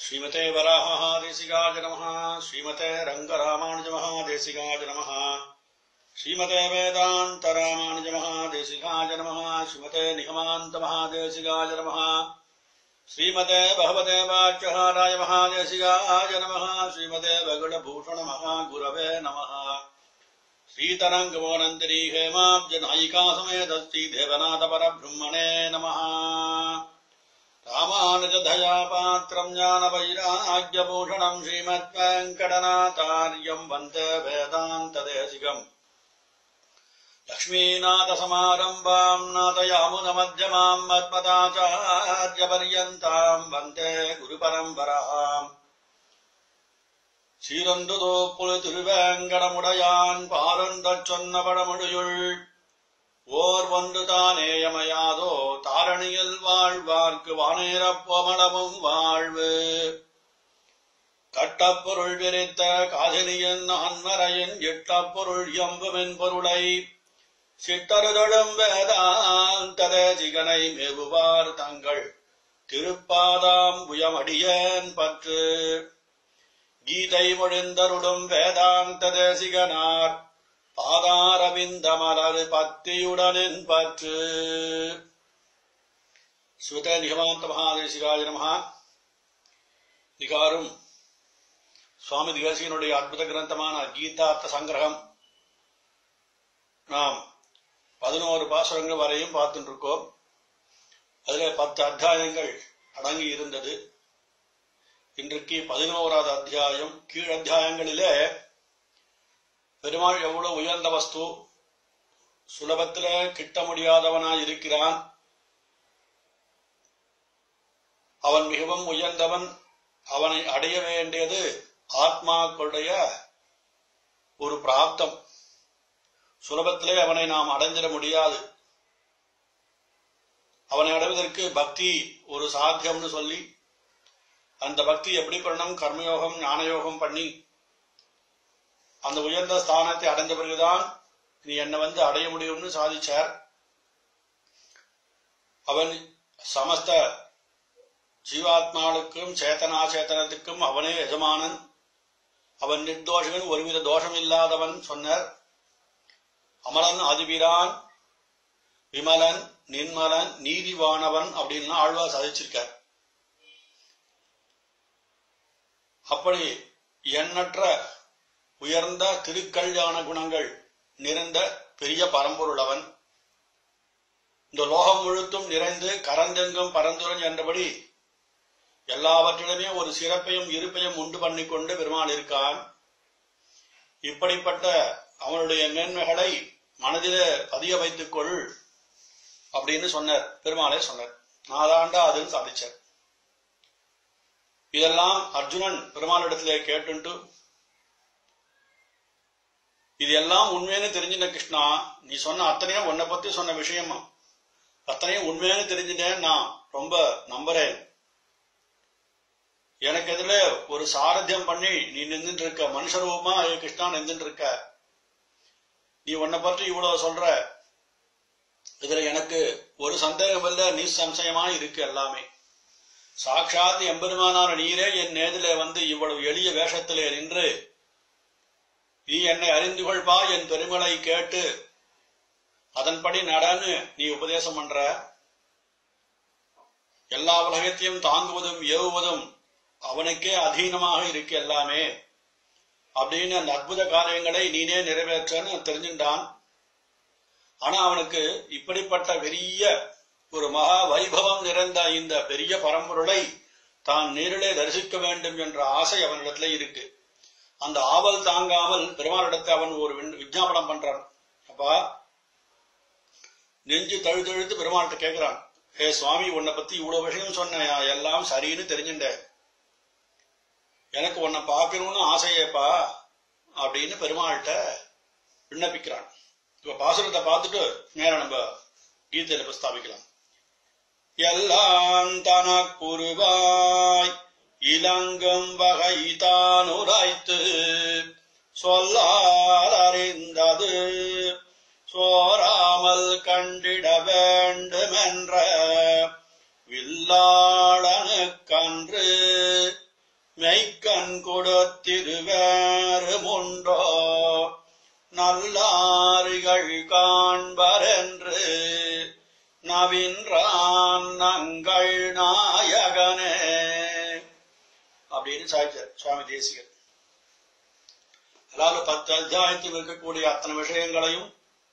श्रीमते वराहदेशिकाय नमः श्रीमते रङ्गरामानुजमहादेशिकाय नमः श्रीमते वेदान्तरामानुजमहादेशिकाय नमः श्रीमते निगमान्तमहादेशिकाय नमः श्रीमते भगवते वाक्यहाराय महादेशिकाय नमः श्रीमते भगुणभूषणमहागुरवे नमः श्रीतरङ्गमोनन्दिनी हेमाब्जनायिका समेतस्ति देवनाथपरब्रह्मणे नमः रामानुजधया पात्रम् ज्ञानवैराग्यभूषणम् श्रीमद्वेङ्कटनाथार्यम् वन्दे वेदान्तदेशिकम् लक्ष्मीनाथसमारम्भाम् नाथयामुनमध्यमाम् मद्मदाचार्यपर्यन्ताम् वन्दे गुरुपरम्पराम् சீரந்துதோ புலு திருவேங்கடமுடையான் பாரந்தச் சொன்ன படமுடியுள் ஓர் வந்து தானேயமையாதோ தாரணியில் வாழ்வார்க்கு வானேரப்போமளமும் வாழ்வு கட்டப்பொருள் விரித்த காசினியின் அன்மரையின் இட்டப்பொருள் எம்புமென் பொருளை சிட்டருதழும் வேதாந்தத சிகனை மேவுவார் தங்கள் திருப்பாதாம் புயமடியேன் பற்று கீதை மொழிந்தருடும் வேதாந்த தேசிகனார் பாதாரவிந்த மலர் பத்தியுடனின் பற்று ஸ்ருத நிகமாந்த மகாதேசிகாய நமஹா நிகாரும் சுவாமி தேசிகனுடைய அற்புத கிரந்தமான கீதார்த்த சங்கிரகம் நாம் பதினோரு பாசுரங்கள் வரையும் பார்த்துட்டு இருக்கோம் அதுல பத்து அத்தியாயங்கள் அடங்கி இருந்தது இன்றைக்கு பதினோராவது அத்தியாயம் கீழ் அத்தியாயங்களிலே பெருமாள் எவ்வளவு உயர்ந்த வஸ்து சுலபத்துல கிட்ட முடியாதவனாய் இருக்கிறான் அவன் மிகவும் உயர்ந்தவன் அவனை அடைய வேண்டியது ஆத்மாக்களுடைய ஒரு பிராப்தம் சுலபத்திலே அவனை நாம் அடைஞ்சிட முடியாது அவனை அடைவதற்கு பக்தி ஒரு சாத்தியம்னு சொல்லி அந்த பக்தி எப்படி பண்ணணும் கர்மயோகம் ஞானயோகம் பண்ணி அந்த உயர்ந்த ஸ்தானத்தை அடைஞ்ச பிறகுதான் நீ என்னை வந்து அடைய முடியும்னு சாதிச்சார் அவன் சமஸ்த ஜீவாத்மாவுக்கும் சேத்தனாச்சேத்தனத்துக்கும் அவனே எஜமானன் அவன் நிர்தோஷகன் ஒருவித தோஷம் இல்லாதவன் சொன்னார் அமலன் அதிபிரான் விமலன் நின்மலன் நீதிவானவன் அப்படின்னு ஆழ்வா சாதிச்சிருக்கார் அப்படி எண்ணற்ற உயர்ந்த திருக்கல்யாண குணங்கள் நிறைந்த பெரிய பரம்பொருளவன் இந்த லோகம் முழுத்தும் நிறைந்து கரந்தெங்கும் பரந்துரன் என்றபடி எல்லாவற்றிலுமே ஒரு சிறப்பையும் இருப்பையும் உண்டு பண்ணி கொண்டு பெருமாள் இருக்கான் இப்படிப்பட்ட அவனுடைய மேன்மைகளை மனதிலே பதிய வைத்துக் கொள் அப்படின்னு சொன்னார் பெருமாளே சொன்னார் நாதாண்டா அதுன்னு சாதிச்சார் இதெல்லாம் அர்ஜுனன் பெருமாளிடத்திலே கேட்டுண்டு இது எல்லாம் உண்மைன்னு தெரிஞ்சின கிருஷ்ணா நீ சொன்ன அத்தனையும் உன்னை பத்தி சொன்ன விஷயமா அத்தனையும் உண்மைன்னு தெரிஞ்சுட்டேன் நான் ரொம்ப நம்புறேன் எனக்கு இதுல ஒரு சாரத்தியம் பண்ணி நீ நின்றுட்டு இருக்க மனுஷரூபமா ஏ கிருஷ்ணா நின்றுட்டு இருக்க நீ உன்னை பற்றி இவ்வளவு சொல்ற இதுல எனக்கு ஒரு சந்தேகம் இல்ல நீ சம்சயமா இருக்கு எல்லாமே சாட்சாத் எம்பெருமானான நீரே என் நேதிலே வந்து இவ்வளவு எளிய வேஷத்திலே நின்று நீ என்னை அறிந்து கொள்பா என் பெருமலை கேட்டு அதன்படி நடன்னு நீ உபதேசம் பண்ற எல்லா உலகத்தையும் தாங்குவதும் ஏவுவதும் அவனுக்கே அதீனமாக இருக்கு எல்லாமே அப்படின்னு அந்த அற்புத காரியங்களை நீனே நிறைவேற்றன்னு தெரிஞ்சுட்டான் ஆனா அவனுக்கு இப்படிப்பட்ட பெரிய ஒரு மகா வைபவம் நிறைந்த இந்த பெரிய பரம்பொருளை தான் நேரிலே தரிசிக்க வேண்டும் என்ற ஆசை அவனிடத்துல இருக்கு அந்த ஆவல் தாங்காமல் பெருமாளிடத்தை அவன் ஒரு விஞ்ஞாபனம் பண்றான் அப்பா நெஞ்சு தழுதழுத்து பெருமாள்கிட்ட கேட்கிறான் ஹே சுவாமி உன்னை பத்தி இவ்வளவு விஷயம் சொன்னையா எல்லாம் சரின்னு தெரிஞ்சுட்ட எனக்கு உன்னை பார்க்கணும்னு ஆசையேப்பா அப்படின்னு பெருமாள்கிட்ட விண்ணப்பிக்கிறான் இப்ப பாசுரத்தை பார்த்துட்டு நேரம் நம்ம கீதையில பிரஸ்தாபிக்கலாம் எல்லாம் தனக்குருவாய் இளங்கும் வகை தான் உரைத்து சொல்லால் அறிந்தது சோராமல் கண்டிட வேண்டுமென்ற வில்லாளனுக்கன்று மெய்க்கண் கொடுத்திருவேறு முண்டோ நல்லாறுகள் காண்பரென்று நவின்றான் நங்கள் நாயகனே அப்படின்னு சாய்ச்சார் சுவாமி தேசிகர் அதாவது பத்து அத்தியாயத்தில் இருக்கக்கூடிய அத்தனை விஷயங்களையும்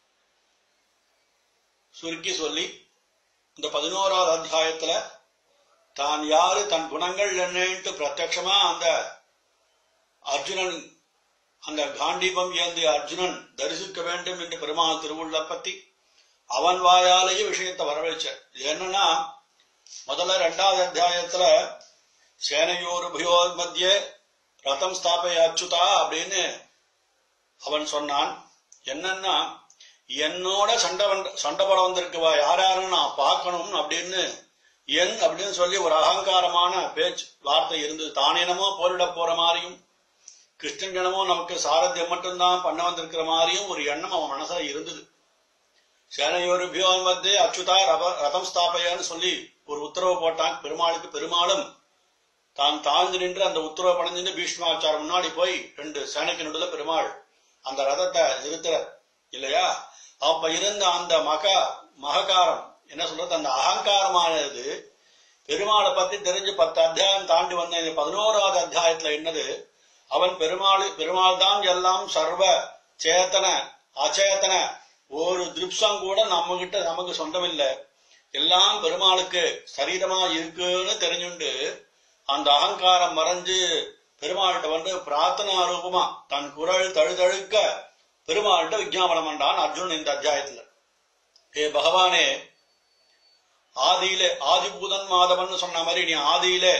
சுருக்கி சொல்லி இந்த பதினோராவது அத்தியாயத்துல தான் யாரு தன் குணங்கள் என்னன்ட்டு பிரத்யட்சமா அந்த அர்ஜுனன் அந்த காண்டீபம் ஏந்திய அர்ஜுனன் தரிசிக்க வேண்டும் என்று பெருமாள் திருவுள்ள பத்தி அவன் வாயாலேயே விஷயத்தை வரவழைச்சார் இது என்னன்னா முதல்ல ரெண்டாவது அத்தியாயத்துல சேனையோர் உபயோர் மத்திய ரதம் ஸ்தாபய அச்சுதா அப்படின்னு அவன் சொன்னான் என்னன்னா என்னோட சண்டை வந்த- சண்டை போட வந்திருக்குவா யார் யாருன்னு நான் பார்க்கணும் அப்படின்னு என் அப்படின்னு சொல்லி ஒரு அகங்காரமான பேச்சு வார்த்தை இருந்தது தானேனமோ போரிட போற மாதிரியும் கிருஷ்ணன் என்னமோ நமக்கு சாரத்தியம் மட்டும்தான் பண்ண வந்திருக்கிற மாதிரியும் ஒரு எண்ணம் அவன் மனசுல இருந்தது சேனையோரு வந்து அச்சுதா ரப ரதம் ஸ்தாபையான்னு சொல்லி ஒரு உத்தரவு போட்டான் பெருமாளுக்கு பெருமாளும் தான் தாழ்ந்து நின்று அந்த உத்தரவு பணிஞ்சு பீஷ்மாச்சாரம் முன்னாடி போய் ரெண்டு சேனைக்கு நடுவில் பெருமாள் அந்த ரதத்தை நிறுத்துற இல்லையா அப்ப இருந்த அந்த மக மககாரம் என்ன சொல்றது அந்த அகங்காரமானது பெருமாளை பத்தி தெரிஞ்சு பத்து அத்தியாயம் தாண்டி வந்த இந்த பதினோராவது அத்தியாயத்துல என்னது அவன் பெருமாள் பெருமாள் தான் எல்லாம் சர்வ சேத்தன அச்சேதன ஒரு திருப்சம் கூட நம்ம கிட்ட நமக்கு சொந்தமில்லை எல்லாம் பெருமாளுக்கு சரீரமா இருக்குன்னு தெரிஞ்சுண்டு அந்த அகங்காரம் மறைஞ்சு பெருமாள்கிட்ட வந்து பிரார்த்தனா ரூபமா தன் குரல் தழுதழுக்க பெருமாள்கிட்ட விஜாபனம் பண்றான் அர்ஜுனன் இந்த அத்தியாயத்துல ஏ பகவானே ஆதியிலே ஆதிபூதன் மாதவன் சொன்ன மாதிரி நீ ஆதியிலே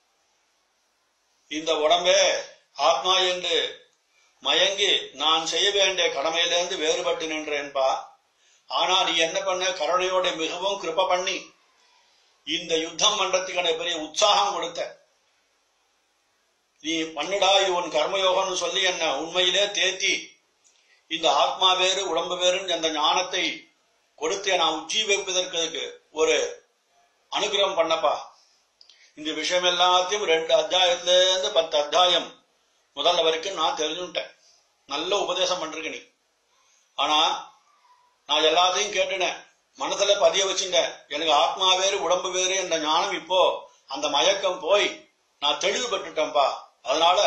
இந்த உடம்பே ஆத்மா என்று மயங்கி நான் செய்ய வேண்டிய கடமையிலிருந்து வேறுபட்டு நின்றேன்பா ஆனா நீ என்ன பண்ண கருணையோட மிகவும் கிருப பண்ணி இந்த யுத்தம் பண்றதுக்கான பெரிய உற்சாகம் கொடுத்த நீ பண்ணுடா இது உன் கர்மயோகம்னு சொல்லி என்ன உண்மையிலே தேத்தி இந்த ஆத்மா வேறு உடம்பு வேறுன்னு அந்த ஞானத்தை கொடுத்து நான் உஜ்ஜீவிப்பதற்கு ஒரு அனுகிரகம் பண்ணப்பா இந்த விஷயம் எல்லாத்தையும் ரெண்டு அத்தியாயத்துல இருந்து பத்து அத்தியாயம் முதல்ல வரைக்கும் நான் தெரிஞ்சுட்டேன் நல்ல உபதேசம் பண்றீங்க நீ ஆனா நான் எல்லாத்தையும் கேட்டுனேன் மனசுல பதிய வச்சுட்டேன் எனக்கு ஆத்மா வேறு உடம்பு வேறு என்ற ஞானம் இப்போ அந்த மயக்கம் போய் நான் தெளிவு பெற்றுட்டேன்பா அதனால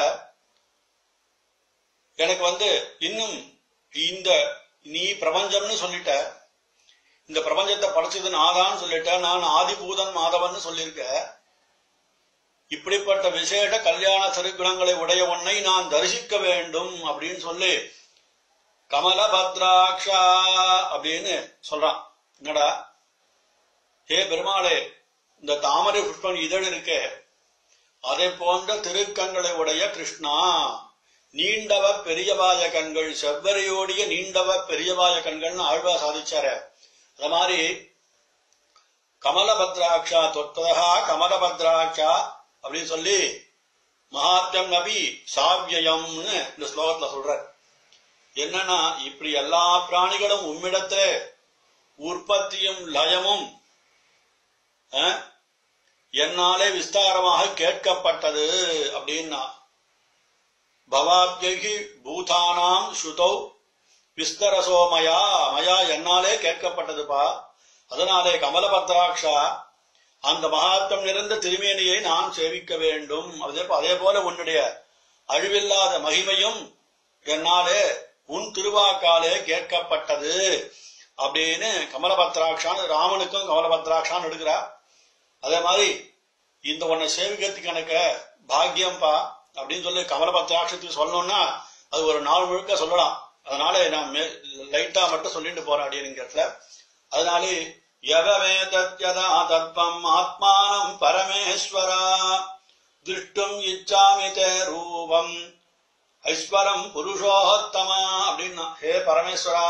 எனக்கு வந்து இன்னும் இந்த நீ பிரபஞ்சம்னு சொல்லிட்ட இந்த பிரபஞ்சத்தை படைச்சது நாதான் சொல்லிட்ட நான் ஆதிபூதன் மாதவன் சொல்லியிருக்க இப்படிப்பட்ட விசேஷ கல்யாண சருக்குணங்களை உடைய உன்னை நான் தரிசிக்க வேண்டும் அப்படின்னு சொல்லி கமலபத்ராட்சா அப்படின்னு சொல்றான் என்னடா ஹே பெருமாளே இந்த தாமரை புஷ்பம் இதழ் இருக்க அதை போன்ற திருக்கங்களை உடைய கிருஷ்ணா நீண்டவ பெரியவாய கண்கள் செவ்வரையோடிய நீண்டவ பெரியவாய கண்கள்னு ஆழ்வா சாதிச்சாரு அது மாதிரி கமலபத்ராட்சா தொத்ததா கமலபத்ராட்சா அப்படின்னு சொல்லி மகாத்யம் நபி சாவியம்னு இந்த ஸ்லோகத்துல சொல்ற என்னன்னா இப்படி எல்லா பிராணிகளும் உம்மிடத்துல உற்பத்தியும் லயமும் அஹ், என்னாலே விஸ்தாரமாக கேட்கப்பட்டது அப்படின்னா பவாப்யகி பூதானாம் ஸ்ருதௌ விஸ்தரசோ மயா மயா என்னாலே கேட்கப்பட்டதுப்பா அதனாலே கமலபத்ராட்சா அந்த மகாத்மம் நிறைந்த திருமேனியை நான் சேவிக்க வேண்டும் அதே அதே போல உன்னுடைய அழிவில்லாத மகிமையும் என்னாலே உன் திருவாக்காலே கேட்கப்பட்டது அப்படின்னு கமலபத்ராட்சான் ராமனுக்கும் கமலபத்ராட்சான் எடுக்கிறா அதே மாதிரி இந்த உன்னை சேவிக்கிறதுக்கு எனக்கு பாக்கியம்பா அப்படின்னு சொல்லி கமலபத்ராட்சத்துக்கு சொல்லணும்னா அது ஒரு நாள் முழுக்க சொல்லலாம் அதனால நான் லைட்டா மட்டும் சொல்லிட்டு போறேன் அப்படிங்கிறதுல அதனால யவமே தத்யதா தத்வம் ஆத்மானம் பரமேஸ்வரா திருஷ்டும் இச்சாமி தே ரூபம் ஐஸ்வரம் புருஷோத்தமா அப்படின்னா ஹே பரமேஸ்வரா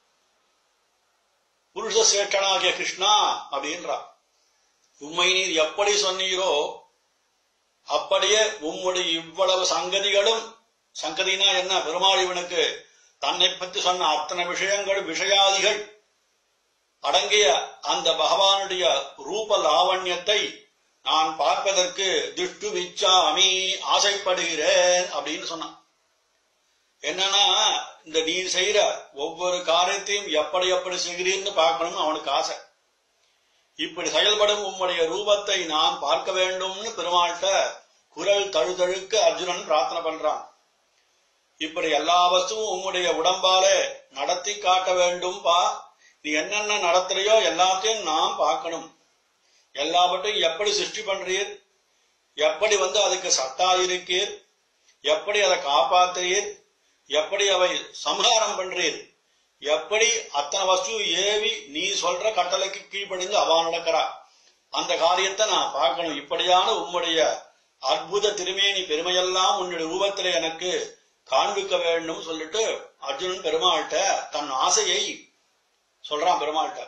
புருஷ சேட்டனாகிய கிருஷ்ணா அப்படின்றா உம்மை நீர் எப்படி சொன்னீரோ அப்படியே உம்முடைய இவ்வளவு சங்கதிகளும் சங்கதினா என்ன பெருமாள் இவனுக்கு தன்னை பற்றி சொன்ன அத்தனை விஷயங்கள் விஷயாதிகள் அடங்கிய அந்த பகவானுடைய ரூப லாவண்யத்தை நான் பார்ப்பதற்கு துஷ்டு விச்சாமி ஆசைப்படுகிறேன் அப்படின்னு சொன்னான் என்னன்னா இந்த நீ செய்யற ஒவ்வொரு காரியத்தையும் எப்படி எப்படி செய்கிறீன்னு பார்க்கணும்னு அவனுக்கு ஆசை இப்படி செயல்படும் உம்முடைய ரூபத்தை நான் பார்க்க வேண்டும்னு பெருமாள்கிட்ட குரல் தழுதழுக்க அர்ஜுனன் பிரார்த்தனை பண்றான் இப்படி எல்லா வஸ்துவும் உம்முடைய உடம்பாலே நடத்தி காட்ட வேண்டும் பா நீ என்னென்ன நடத்துறியோ எல்லாத்தையும் நான் பார்க்கணும் எல்லாவற்றையும் எப்படி சிருஷ்டி பண்றீர் எப்படி வந்து அதுக்கு சத்தா இருக்கீர் எப்படி அதை காப்பாத்துறீர் எப்படி அவை சம்ஹாரம் பண்றீர் எப்படி அத்தனை வஸ்து ஏவி நீ சொல்ற கட்டளைக்கு கீழ்ப்படிந்து அவா நடக்கிறா அந்த காரியத்தை நான் பார்க்கணும் இப்படியான உம்முடைய அற்புத திருமேனி பெருமையெல்லாம் உன்னுடைய ரூபத்திலே எனக்கு காண்பிக்க வேண்டும் சொல்லிட்டு அர்ஜுனன் பெருமாள்கிட்ட தன் ஆசையை சொல்றான் பெருமாள்கிட்ட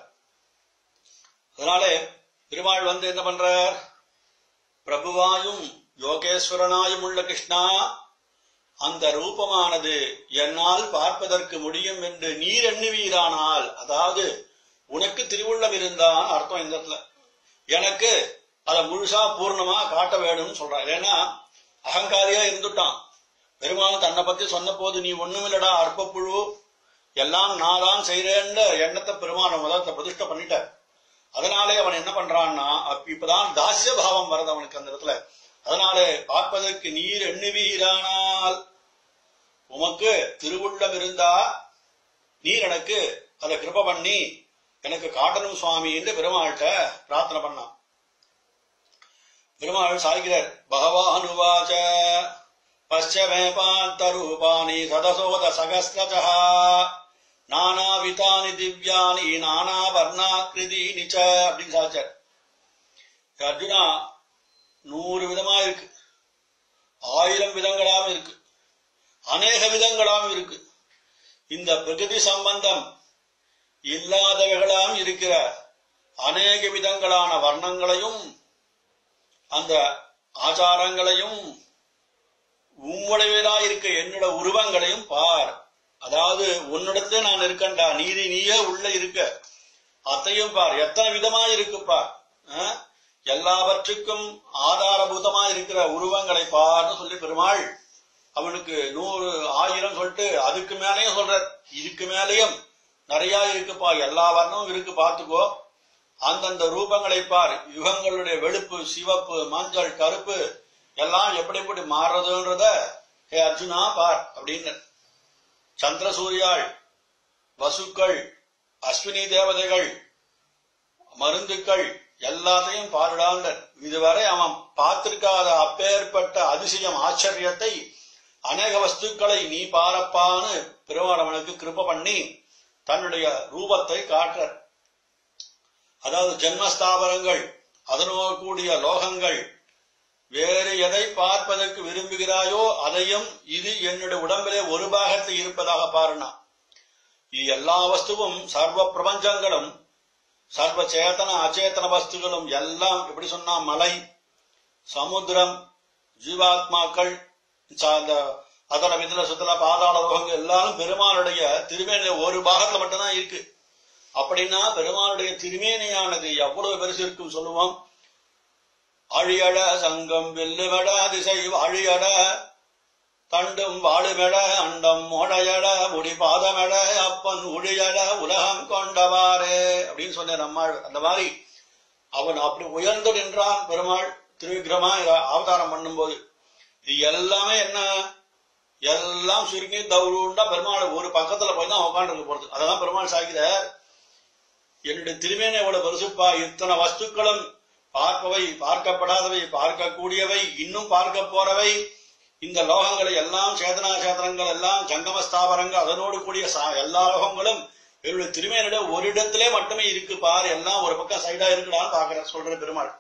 அதனால பெருமாள் வந்து என்ன பண்றார் பிரபுவாயும் யோகேஸ்வரனாயும் உள்ள கிருஷ்ணா அந்த ரூபமானது என்னால் பார்ப்பதற்கு முடியும் என்று நீர் எண்ணுவீரானால் அதாவது உனக்கு திருவுள்ளம் இருந்தான் அர்த்தம் இந்த இடத்துல எனக்கு அதை முழுசா பூர்ணமா காட்ட வேணும்னு சொல்றான் ஏன்னா அகங்காரியா இருந்துட்டான் பெருமாள் தன்னை பத்தி சொன்ன போது நீ ஒண்ணுமில்லடா அற்பப்புழு எல்லாம் நான் தான் செய்யறேன்ற எண்ணத்தை பெருமாள் முதல்ல பிரதிஷ்டை பண்ணிட்ட அதனாலே அவன் என்ன பண்றான்னா அப்ப இப்பதான் தாசிய பாவம் வருது அவனுக்கு அந்த இடத்துல அதனாலே பார்ப்பதற்கு நீர் எண்ணுவீரானால் உமக்கு திருவுள்ளம் இருந்தா நீர் எனக்கு அதை கிருப பண்ணி எனக்கு காட்டணும் சுவாமி என்று பெருமாள்கிட்ட பிரார்த்தனை பண்ணான் பெருமாள் சாய்கிறார் பகவானுவாச்ச பశ్చమే பாந்தரூபாணி சதசோத சகஸ்ரஜா நானாவிதானி திவ்யானி நானா வர்ணாக்கிருதீனி ச அப்படின்னு சாச்சார் அர்ஜுனா நூறு விதமா இருக்கு ஆயிரம் விதங்களாவும் இருக்கு அநேக விதங்களாகவும் இருக்கு இந்த பிரகிருதி சம்பந்தம் இல்லாதவைகளாம் இருக்கிற அநேக விதங்களான வர்ணங்களையும் அந்த ஆச்சாரங்களையும் உம்முடையதா இருக்க என்னோட உருவங்களையும் பார் அதாவது உன்னிடத்துல நான் இருக்கண்டா நீதி நீயே உள்ள இருக்க அத்தையும் பார் எத்தனை விதமா இருக்கு பார் ஆ? எல்லாவற்றுக்கும் ஆதாரபூதமா இருக்கிற உருவங்களை பார்னு சொல்லி பெருமாள் அவனுக்கு நூறு ஆயிரம் சொல்லிட்டு அதுக்கு மேலேயும் சொல்றார் இதுக்கு மேலேயும் நிறைய இருக்குப்பா எல்லா வர்ணமும் இருக்கு பார்த்துக்கோ அந்தந்த ரூபங்களை பார் யுகங்களுடைய வெளுப்பு சிவப்பு மஞ்சள் கருப்பு எல்லாம் எப்படி எப்படி மாறுறதுன்றத ஹே அர்ஜுனா பார் அப்படின்னு சந்திர சூரியாள் வசுக்கள் அஸ்வினி தேவதைகள் மருந்துக்கள் எல்லாத்தையும் பாருடாங்க இதுவரை அவன் பார்த்திருக்காத அப்பேற்பட்ட அதிசயம் ஆச்சரியத்தை அநேக வஸ்துக்களை நீ பாரப்பான்னு பெருமாள் அவனுக்கு கிருப பண்ணி தன்னுடைய ரூபத்தை காட்டுற அதாவது ஜென்மஸ்தாபனங்கள் அதனோடு கூடிய லோகங்கள் வேறு எதை பார்ப்பதற்கு விரும்புகிறாயோ அதையும் இது என்னுடைய உடம்பிலே ஒரு பாகத்தில் இருப்பதாக பாருனா இது எல்லா வஸ்துவும் சர்வ பிரபஞ்சங்களும் சர்வ சேதன அச்சேதன வஸ்துகளும் எல்லாம் எப்படி சொன்னா மலை சமுத்திரம் ஜீவாத்மாக்கள் ச- அந்த அதர விதில சுத்தல பாதாள லோகங்கள் எல்லாரும் பெருமானுடைய திருமேனில ஒரு பாகத்துல மட்டும்தான் இருக்கு அப்படின்னா பெருமானுடைய திருமேனியானது எவ்வளவு பெருசு இருக்கும் சொல்லுவோம் அழியட சங்கம் வெல்லுமெட திசை அழியட தண்டும் வாழுமெட அண்டம் மோடையட முடி பாதமெட அப்பன் உழியட உலகம் கொண்டவாறே அப்படின்னு சொன்ன நம்மாள் அந்த மாதிரி அவன் அப்படி உயர்ந்து நின்றான் பெருமாள் திருவிக்கிரமா அவதாரம் பண்ணும்போது இது எல்லாமே என்ன எல்லாம் சுருங்கி தவுருண்டா பெருமாள் ஒரு பக்கத்துல போய் தான் உட்காந்து போறது அதெல்லாம் பெருமாள் சாய்கிறார் என்னுடைய திருமேனி எவ்வளவு பெருசுப்பா இத்தனை வஸ்துக்களும் பார்ப்பவை பார்க்கப்படாதவை பார்க்கக்கூடியவை இன்னும் பார்க்க போறவை இந்த லோகங்களை எல்லாம் சேதனா சேதனங்கள் எல்லாம் ஜங்கம ஸ்தாபனங்கள் அதனோடு கூடிய சா- எல்லா லோகங்களும் என்னுடைய திருமேனிட ஒரு இடத்திலே மட்டுமே இருக்கு பார் எல்லாம் ஒரு பக்கம் சைடா இருக்குடான்னு பாக்குற சொல்ற பெருமாள்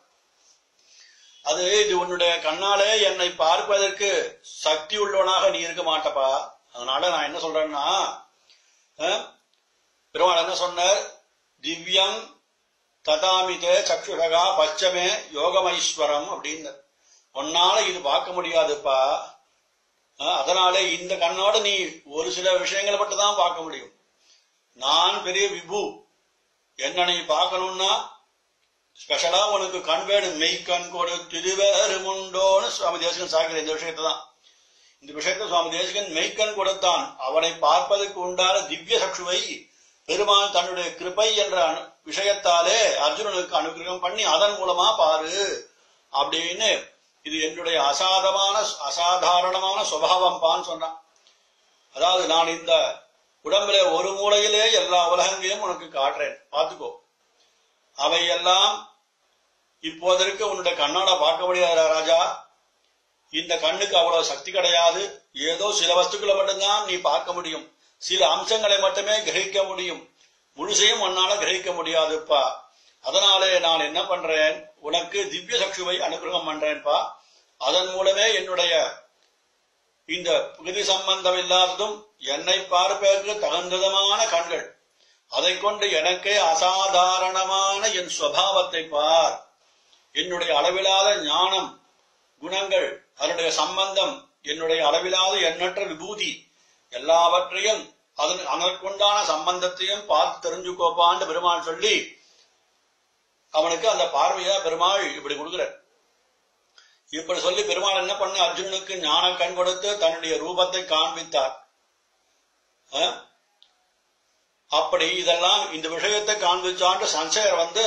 அது இது உன்னுடைய கண்ணாலே என்னை பார்ப்பதற்கு சக்தி உள்ளவனாக நீ இருக்க மாட்டப்பா அதனால நான் என்ன சொல்றேன்னா அஹ், பெருமாள் என்ன சொன்னார் திவ்யம் ததாமிதே சக்ஷுஷகா பச்சமே யோகமைஸ்வரம் அப்படின்னு உன்னால இது பார்க்க முடியாதுப்பா அஹ், அதனாலே இந்த கண்ணோட நீ ஒரு சில விஷயங்களை மட்டும் தான் பார்க்க முடியும் நான் பெரிய விபு என்ன நீ பார்க்கணும்னா ஸ்பெஷலா உனக்கு கண் வேணும் மெய் கண் கொடு திருவேறு உண்டோன்னு சுவாமி தேசிகன் சாகிற இந்த விஷயத்தை தான் இந்த விஷயத்தை சுவாமி தேசிகன் மெய்க்கண் கொடுத்தான் அவனை பார்ப்பதற்கு உண்டான திவ்ய சக்ஷுவை பெருமாள் தன்னுடைய கிருபை என்ற அனு- விஷயத்தாலே அர்ஜுனனுக்கு அனுகிரகம் பண்ணி அதன் மூலமா பாரு அப்படின்னு இது என்னுடைய அசாதமான அசாதாரணமான சுபாவம் பான்னு சொன்னான் அதாவது நான் இந்த உடம்புல ஒரு மூலையிலே எல்லா உலகங்களையும் உனக்கு காட்டுறேன் பார்த்துக்கோ அவையெல்லாம் இப்போதற்கு உன்னுடைய கண்ணால பார்க்க முடியாத ராஜா இந்த கண்ணுக்கு அவ்வளவு சக்தி கிடையாது ஏதோ சில வஸ்துக்களை மட்டும்தான் நீ பார்க்க முடியும் சில அம்சங்களை மட்டுமே கிரகிக்க முடியும் முழுசையும் உன்னால கிரகிக்க முடியாதுப்பா அதனாலே நான் என்ன பண்றேன் உனக்கு திவ்ய சக்ஷுவை அனுகிரகம் பண்றேன்ப்பா அதன் மூலமே என்னுடைய இந்த பகுதி சம்பந்தம் இல்லாததும் என்னை பார்ப்பதற்கு தகுந்ததுமான கண்கள் அதை கொண்டு எனக்கே அசாதாரணமான என் சுவாவத்தை பார் என்னுடைய அளவிலாத ஞானம் குணங்கள் அதனுடைய சம்பந்தம் என்னுடைய அளவிலாத எண்ணற்ற விபூதி எல்லாவற்றையும் அதன் அதற்குண்டான சம்பந்தத்தையும் பார்த்து தெரிஞ்சுக்கோப்பான்னு பெருமாள் சொல்லி அவனுக்கு அந்த பார்வையா பெருமாள் இப்படி கொடுக்கிறார் இப்படி சொல்லி பெருமாள் என்ன பண்ண அர்ஜுனனுக்கு ஞான கண் கொடுத்து தன்னுடைய ரூபத்தை காண்பித்தார் ஆ? அப்படி இதெல்லாம் இந்த விஷயத்தை காண்பிச்சாண்டு சஞ்சயர் வந்து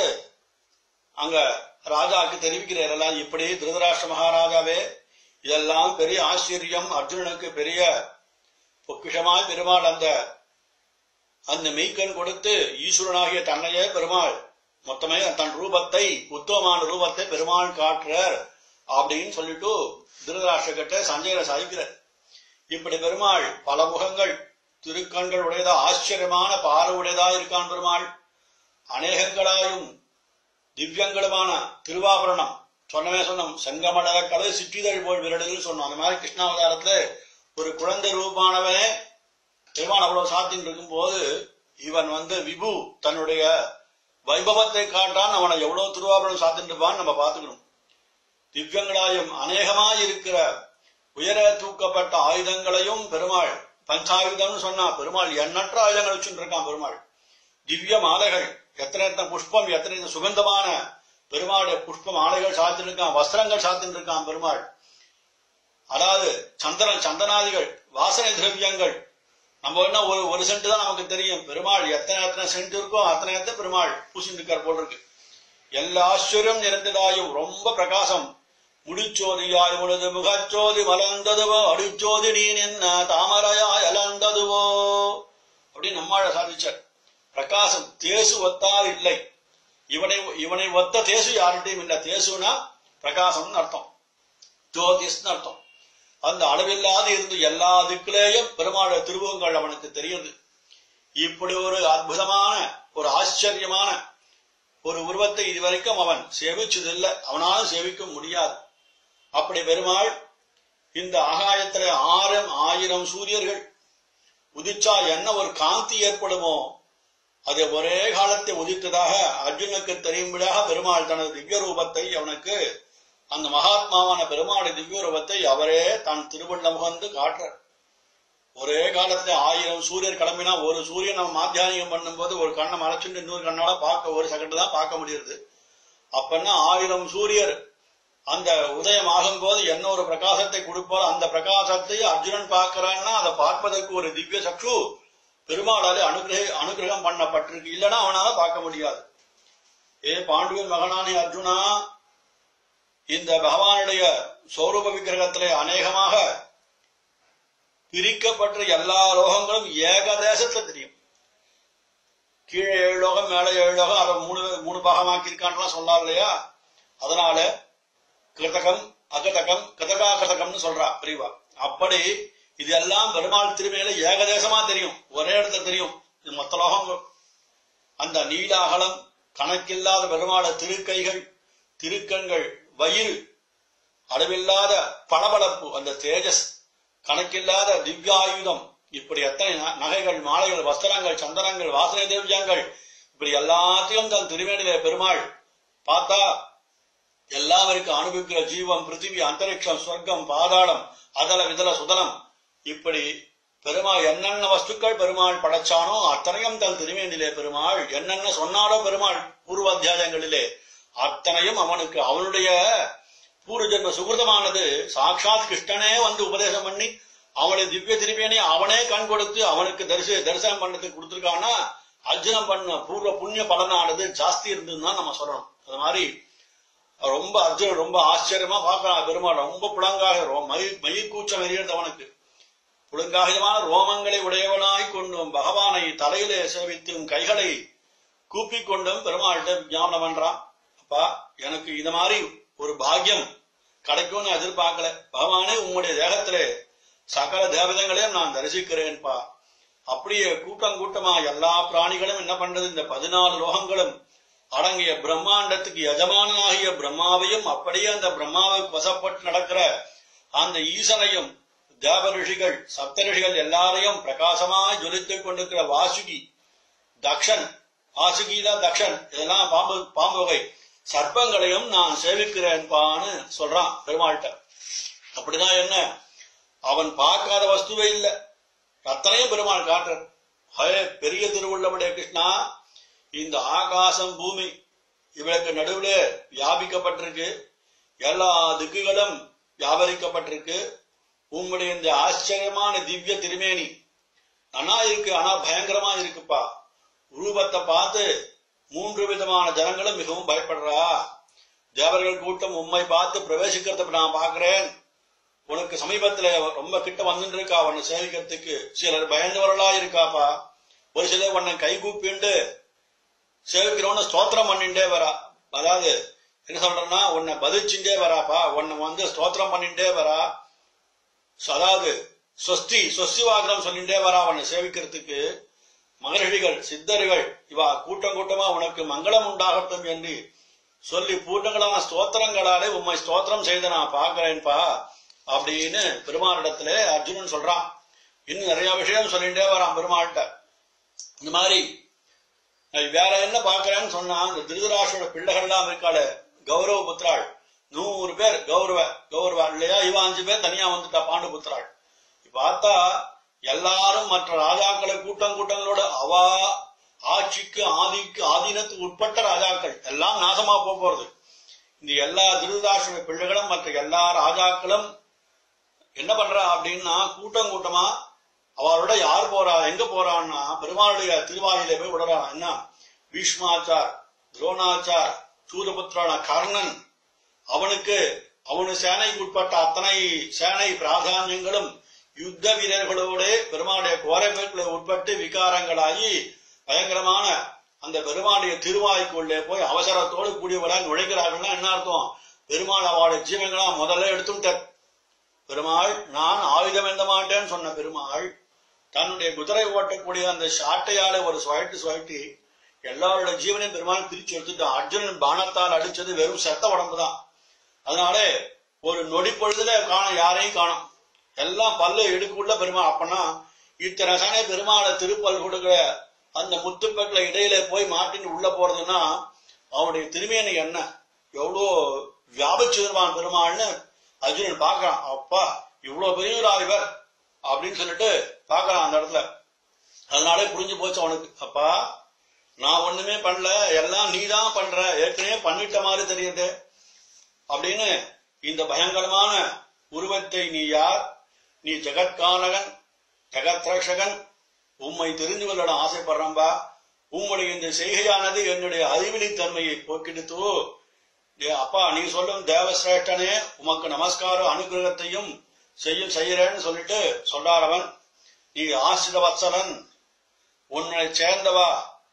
அங்க ராஜாவுக்கு தெரிவிக்கிறார் எல்லாம் இப்படி திருதராஷ்டிர மகாராஜாவே இதெல்லாம் பெரிய ஆச்சரியம் அர்ஜுனனுக்கு பெரிய பொக்கிஷமாய் பெருமாள் அந்த அந்த மெய்க்கண் கொடுத்து ஈஸ்வரனாகிய தன்னையே பெருமாள் மொத்தமே தன் ரூபத்தை உத்தமமான ரூபத்தை பெருமாள் காட்டுறார் அப்படின்னு சொல்லிட்டு திருதராஷ்டிர கிட்ட சஞ்சயரை சாதிக்கிறார் இப்படி பெருமாள் பல முகங்கள் திருக்கண்கள் உடையதா ஆச்சரியமான பார்வை உடையதா இருக்கான் பெருமாள் அநேகங்களாயும் திவ்யங்களுமான திருவாபரணம் சொன்னவே சொன்னோம் செங்கமல கலை சிற்றிதழ் போல் விரடுதல் சொன்னோம் அந்த மாதிரி கிருஷ்ணாவதாரத்துல ஒரு குழந்தை ரூபானவனே பெருமான் அவ்வளவு சாத்தின்னு இருக்கும்போது இவன் வந்து விபு தன்னுடைய வைபவத்தை காட்டான் அவனை எவ்வளவு திருவாபரணம் சாத்தின்னு இருப்பான்னு நம்ம பார்த்துக்கணும் திவ்யங்களாயும் அநேகமாய் இருக்கிற உயர தூக்கப்பட்ட ஆயுதங்களையும் பெருமாள் பஞ்சாயுதம்னு சொன்னா பெருமாள் எண்ணற்ற ஆயுதங்கள் வச்சுட்டு இருக்கான் பெருமாள் திவ்ய மாலைகள் எத்தனை எத்தனை புஷ்பம் எத்தனை எத்தனை சுகந்தமான பெருமாளுடைய புஷ்ப மாலைகள் சாத்தின்னு இருக்கான் வஸ்திரங்கள் சாத்தின்னு இருக்கான் பெருமாள் அதாவது சந்தன சந்தனாதிகள் வாசனை திரவியங்கள் நம்ம என்ன ஒரு ஒரு சென்ட் தான் நமக்கு தெரியும் பெருமாள் எத்தனை எத்தனை சென்ட் இருக்கோ அத்தனை எத்தனை பெருமாள் பூசிட்டு இருக்கார் போல் இருக்கு எல்லா ஆச்சரியம் நிறைந்ததாயும் ரொம்ப பிரகாசம் முடிச்சோதியாய் உனது முகச்சோதி மலர்ந்ததுவோ அடிச்சோதி நீ நின்ன தாமரையாய் அலர்ந்ததுவோ அப்படின்னு நம்மாழ சாதிச்சார் பிரகாசம் தேசு ஒத்தால் இல்லை இவனை இவனை ஒத்த தேசு யார்கிட்டையும் இல்லை தேசுனா பிரகாசம்னு அர்த்தம் ஜோதிஷ்னு அர்த்தம் அந்த அளவில்லாது இருந்து எல்லா திக்கிலேயும் பெருமாள் திருவுகங்கள் அவனுக்கு தெரியுது இப்படி ஒரு அற்புதமான ஒரு ஆச்சரியமான ஒரு உருவத்தை இதுவரைக்கும் அவன் சேவிச்சதில்லை அவனாலும் சேவிக்க முடியாது அப்படி பெருமாள் இந்த ஆகாயத்துல ஆயிரம் ஆயிரம் சூரியர்கள் உதிச்சா என்ன ஒரு காந்தி ஏற்படுமோ அது ஒரே காலத்தை உதித்ததாக அர்ஜுனுக்கு தெரியும்படியாக பெருமாள் தனது திவ்ய ரூபத்தை அவனுக்கு அந்த மகாத்மாவான பெருமாளுடைய திவ்ய ரூபத்தை அவரே தன் திருவண்ண முகந்து காட்டுறார் ஒரே காலத்துல ஆயிரம் சூரியர் கிளம்பினா ஒரு சூரியன் நம்ம மாத்தியானிகம் பண்ணும்போது ஒரு கண்ணை மறைச்சுட்டு இன்னொரு கண்ணால பார்க்க ஒரு செகண்ட் தான் பார்க்க முடியுது அப்பன்னா ஆயிரம் சூரியர் அந்த உதயம் ஆகும்போது என்ன ஒரு பிரகாசத்தை கொடுப்பாரோ அந்த பிரகாசத்தை அர்ஜுனன் பார்க்கிறான்னா அதை பார்ப்பதற்கு ஒரு திவ்ய சக்ஷு பெருமாளாலே அனுகிரக அனுகிரகம் பண்ணப்பட்டிருக்கு இல்லைன்னா அவனால பார்க்க முடியாது ஏ பாண்டுவின் மகனானே அர்ஜுனா இந்த பகவானுடைய சௌரூப விக்கிரகத்திலே அநேகமாக பிரிக்கப்பட்ட எல்லா லோகங்களும் ஏகதேசத்துல தெரியும் கீழே ஏழு லோகம் மேலே ஏழு லோகம் அதை மூணு மூணு பாகமாக்கி இருக்கான்லாம் சொல்லார் இல்லையா அதனால கிருதகம் அகதகம் கதகா கதகம்னு சொல்றா பிரிவா அப்படி இது எல்லாம் பெருமாள் திருமையில ஏகதேசமா தெரியும் ஒரே இடத்துல தெரியும் இது மொத்த லோகம் அந்த நீல அகலம் கணக்கில்லாத பெருமாள திருக்கைகள் திருக்கண்கள் வயிறு அளவில்லாத பளபளப்பு அந்த தேஜஸ் கணக்கில்லாத திவ்யாயுதம் இப்படி எத்தனை ந- நகைகள் மாலைகள் வஸ்திரங்கள் சந்தனங்கள் வாசனை திவ்யங்கள் இப்படி எல்லாத்தையும் தன் திருவேணியிலே பெருமாள் பார்த்தா எல்லாவருக்கும் அனுபவிக்கிற ஜீவம் பிருத்திவி அந்தரிக்ஷம் சொர்க்கம் பாதாளம் அதல விதல சுதலம் இப்படி பெருமாள் என்னென்ன வஸ்துக்கள் பெருமாள் படைச்சானோ அத்தனையும் தன் திருவேணிலே பெருமாள் என்னென்ன சொன்னாலோ பெருமாள் பூர்வ அத்தியாயங்களிலே அத்தனையும் அவனுக்கு அவனுடைய பூர்வ ஜென்ம சுகிருதமானது சாட்சாத் கிருஷ்ணனே வந்து உபதேசம் பண்ணி அவனுடைய திவ்ய திருப்பியனை அவனே கண் கொடுத்து அவனுக்கு தரிச தரிசனம் பண்ணதுக்கு கொடுத்திருக்கான்னா அர்ஜுனம் பண்ண பூர்வ புண்ணிய பலனானது ஜாஸ்தி இருந்ததுன்னு தான் நம்ம சொல்லணும் அது மாதிரி ரொம்ப அர்ஜுனன் ரொம்ப ஆச்சரியமா பார்க்கலாம் பெருமாள் ரொம்ப புலங்காக ரோ- மயி மயிர்கூச்சம் எறியறது அவனுக்கு புலங்காகிதமான ரோமங்களை உடையவனாய் கொண்டும் பகவானை தலையிலே சேவித்தும் கைகளை கூப்பிக் கொண்டும் பெருமாள்கிட்ட விஞ்ஞாபனம் பண்றான் அப்பா எனக்கு இந்த மாதிரி ஒரு பாக்கியம் கிடைக்கும்னு எதிர்பார்க்கல பகவானே உம்முடைய தேகத்திலே சகல தேவதைகளையும் நான் தரிசிக்கிறேன்பா அப்படியே கூட்டம் கூட்டமா எல்லா பிராணிகளும் என்ன பண்றது இந்த பதினாலு லோகங்களும் அடங்கிய பிரம்மாண்டத்துக்கு எஜமானனாகிய பிரம்மாவையும் அப்படியே அந்த பிரம்மாவுக்கு வசப்பட்டு நடக்கிற அந்த ஈசனையும் தேவ ரிஷிகள் சப்த ரிஷிகள் எல்லாரையும் பிரகாசமாய் ஜொலித்துக் கொண்டிருக்கிற வாசுகி தக்ஷன் வாசுகிதான் தக்ஷன் இதெல்லாம் பாம்பு பாம்பு வகை சர்ப்பங்களையும் நான் சேவிக்கிறேன்பான்னு சொல்றான் பெருமாள்கிட்ட அப்படிதான் என்ன அவன் பார்க்காத வஸ்துவே இல்ல அத்தனையும் பெருமாள் காட்டுறார் ஹே பெரிய திருவுள்ளவுடைய கிருஷ்ணா இந்த ஆகாசம் பூமி இவளுக்கு நடுவுல வியாபிக்கப்பட்டிருக்கு எல்லா திக்குகளும் வியாபரிக்கப்பட்டிருக்கு உங்களுடைய இந்த ஆச்சரியமான திவ்ய திருமேனி நன்னா இருக்கு ஆனா பயங்கரமா இருக்குப்பா ரூபத்தை பார்த்து மூன்று விதமான ஜனங்களும் மிகவும் பயப்படுறா தேவர்கள் கூட்டம் உம்மை பார்த்து பிரவேசிக்கிறத நான் பார்க்கிறேன் உனக்கு சமீபத்துல ரொம்ப கிட்ட வந்துட்டு இருக்கா உன்னை சேவிக்கிறதுக்கு சிலர் பயந்தவர்களா இருக்காப்பா ஒரு சிலர் உன்னை கை கூப்பிண்டு சேவிக்கிறவன ஸ்தோத்திரம் பண்ணிட்டே வரா அதாவது என்ன சொல்றேன்னா உன்னை பதிச்சுட்டே வராப்பா உன்னை வந்து ஸ்தோத்திரம் பண்ணிட்டே வரா அதாவது சொஸ்தி சொஸ்தி வாகனம் சொல்லிட்டே வரா உன்னை சேவிக்கிறதுக்கு மகர்ஷிகள் சித்தர்கள் இவா கூட்டம் கூட்டமா உனக்கு மங்களம் உண்டாகட்டும் என்று சொல்லி பூர்ணங்களான ஸ்தோத்திரங்களாலே உம்மை ஸ்தோத்திரம் செய்த நான் பார்க்கிறேன்பா அப்படின்னு பெருமாளிடத்துல அர்ஜுனன் சொல்றான் இன்னும் நிறைய விஷயம் சொல்லிட்டே வரான் பெருமாள்கிட்ட இந்த மாதிரி நான் வேற என்ன பார்க்கறேன்னு சொன்னா இந்த திருதராஷோட பிள்ளைகள்லாம் இருக்காளே கௌரவ புத்திராள் நூறு பேர் கௌரவ கௌரவ இல்லையா இவ அஞ்சு பேர் தனியா வந்துட்டா பாண்டு புத்திராள் பார்த்தா எல்லாரும் மற்ற ராஜாக்களை கூட்டம் கூட்டங்களோட அவா ஆட்சிக்கு ஆதிக்கு ஆதீனத்துக்கு உட்பட்ட ராஜாக்கள் எல்லாம் நாசமா போக போறது இந்த எல்லா திருதாசுர பிள்ளைகளும் மற்ற எல்லா ராஜாக்களும் என்ன பண்றா அப்படின்னா கூட்டம் கூட்டமா அவரோட யார் போறா எங்க போறான்னா பெருமாளுடைய திருவாயில போய் விடுறா என்ன பீஷ்மாச்சார் துரோணாச்சார் சூதபுத்திரான கர்ணன் அவனுக்கு அவனு சேனைக்கு உட்பட்ட அத்தனை சேனை பிராதானியங்களும் யுத்த வீரர்களோட பெருமாளுடைய கோரைமைக்குள்ள உட்பட்டு விகாரங்களாகி பயங்கரமான அந்த பெருமாளுடைய திருவாய்க்குள்ளே போய் அவசரத்தோடு கூடியவளா நுழைகிறார்கள்னா என்ன அர்த்தம் பெருமாள் அவளுடைய ஜீவங்களா முதல்ல எடுத்துட்டார் பெருமாள் நான் ஆயுதம் எந்த மாட்டேன்னு சொன்ன பெருமாள் தன்னுடைய குதிரை ஓட்டக்கூடிய அந்த சாட்டையால ஒரு சுழட்டு சுழட்டி எல்லாரோட ஜீவனையும் பெருமாள் பிரிச்சு எடுத்துட்டான் அர்ஜுனன் பானத்தால் அடிச்சது வெறும் செத்த உடம்பு தான் அதனால ஒரு நொடி பொழுதுல காண யாரையும் காணும் எல்லாம் பல்லு எடுக்குள்ள பெருமாள் அப்பனா இத்தனை சனே பெருமாளை திருப்பல் கொடுக்கிற அந்த முத்துப்பெட்டில இடையில போய் மாட்டின்னு உள்ள போறதுன்னா அவனுடைய திருமேனி என்ன எவ்வளோ வியாபிச்சிருவான் பெருமாள்னு அர்ஜுனன் பார்க்கறான் அப்பா இவ்வளவு பெரியவரா இவர் அப்படின்னு சொல்லிட்டு பார்க்கறான் அந்த இடத்துல அதனாலே புரிஞ்சு போச்சு அவனுக்கு அப்பா நான் ஒண்ணுமே பண்ணல எல்லாம் நீதான் பண்ற ஏற்கனவே பண்ணிட்ட மாதிரி தெரியுது அப்படின்னு இந்த பயங்கரமான உருவத்தை நீ யார் நீ ஜெகத்கானகன் ஜெகத்ரக்ஷகன் உம்மை தெரிந்து கொள்ள நான் ஆசைப்படுறேன்பா உம்முடைய இந்த செய்கையானது என்னுடைய அறிவிலி தன்மையை போக்கெடுத்து டேய் அப்பா நீ சொல்லும் தேவசிரேஷ்டனே உமக்கு நமஸ்கார அனுகிரகத்தையும் செய்யும் செய்யறேன்னு சொல்லிட்டு சொல்றார் அவன் நீ ஆசிர வத்சலன் உன்னை சேர்ந்தவா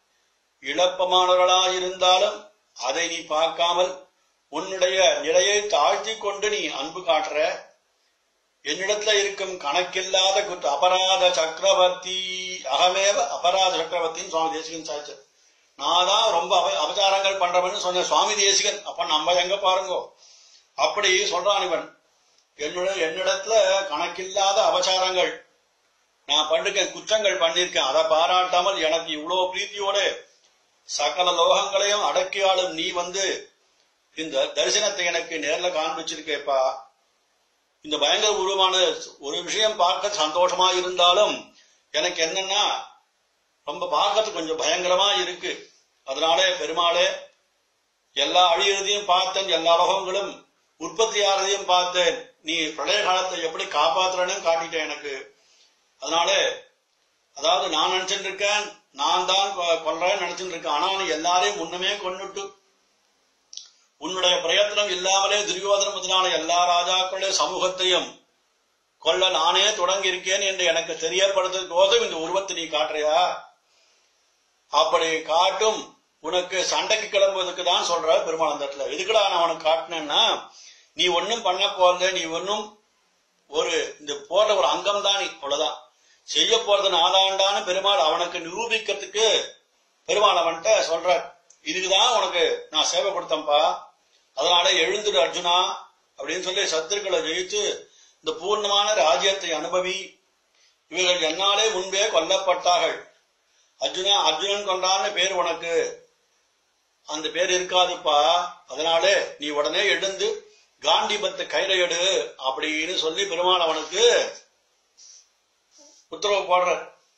இழப்பமானவர்களாயிருந்தாலும் அதை நீ பார்க்காமல் உன்னுடைய நிலையை தாழ்த்தி கொண்டு நீ அன்பு காட்டுற என்னிடத்துல இருக்கும் கணக்கில்லாத குற்ற அபராத சக்கரவர்த்தி அகமேவ அபராத சக்கரவர்த்தின்னு சுவாமி தேசிகன் சாய்ச்சர் நான் தான் ரொம்ப அப அபச்சாரங்கள் பண்றவன்னு சொன்ன சுவாமி தேசிகன் அப்ப நம்ம எங்க பாருங்கோ அப்படி சொல்றான் இவன் என்னுடைய என்னிடத்துல கணக்கில்லாத அபச்சாரங்கள் நான் பண்ணுக்க குற்றங்கள் பண்ணிருக்கேன் அதை பாராட்டாமல் எனக்கு இவ்வளவு பிரீத்தியோட சகல லோகங்களையும் அடக்கி ஆளும் நீ வந்து இந்த தரிசனத்தை எனக்கு நேர்ல காண்பிச்சிருக்கேப்பா இந்த பயங்கர உருவமான ஒரு விஷயம் பார்க்க சந்தோஷமா இருந்தாலும் எனக்கு என்னன்னா ரொம்ப பார்க்கறதுக்கு கொஞ்சம் பயங்கரமா இருக்கு அதனாலே பெருமாளே எல்லா அழியறதையும் பார்த்தேன் எல்லா லோகங்களும் உற்பத்தி ஆறதையும் பார்த்தேன் நீ பிரளய காலத்தை எப்படி காப்பாத்துறன்னு காட்டிட்டேன் எனக்கு அதனால அதாவது நான் நினைச்சிட்டு இருக்கேன் நான் தான் கொ- கொல்றேன்னு நினைச்சிட்டு இருக்கேன் ஆனா நீ எல்லாரையும் முன்னமே கொன்னுட்டு உன்னுடைய பிரயத்தனம் இல்லாமலே துரியோதன முதலான எல்லா ராஜாக்களுடைய சமூகத்தையும் கொல்ல நானே தொடங்கி இருக்கேன் என்று எனக்கு தெரியப்படுத்துவதற்கோசம் இந்த உருவத்தை நீ காட்டுறியா அப்படி காட்டும் உனக்கு சண்டைக்கு கிளம்புவதற்கு தான் சொல்ற பெருமாள் அந்த இடத்துல எதுக்குடா நான் உனக்கு காட்டினேன்னா நீ ஒன்னும் பண்ண போறல நீ ஒன்னும் ஒரு இந்த போற ஒரு அங்கம் தான் நீ அவ்வளவுதான் செய்ய போறது நாதாண்டான்னு பெருமாள் அவனுக்கு நிரூபிக்கிறதுக்கு பெருமாள் அவன்கிட்ட சொல்ற இதுக்குதான் உனக்கு நான் சேவை கொடுத்தேன்ப்பா அதனால எழுந்துடு அர்ஜுனா அப்படின்னு சொல்லி சத்துருக்களை ஜெயித்து இந்த பூர்ணமான ராஜ்யத்தை அனுபவி இவர்கள் என்னாலே முன்பே கொல்லப்பட்டார்கள் அர்ஜுனா அர்ஜுனன் கொண்டான்னு பேர் உனக்கு அந்த பேர் இருக்காதுப்பா அதனால நீ உடனே எழுந்து காண்டிபத்தை கையில எடு அப்படின்னு சொல்லி பெருமாள் அவனுக்கு உத்தரவு போடுற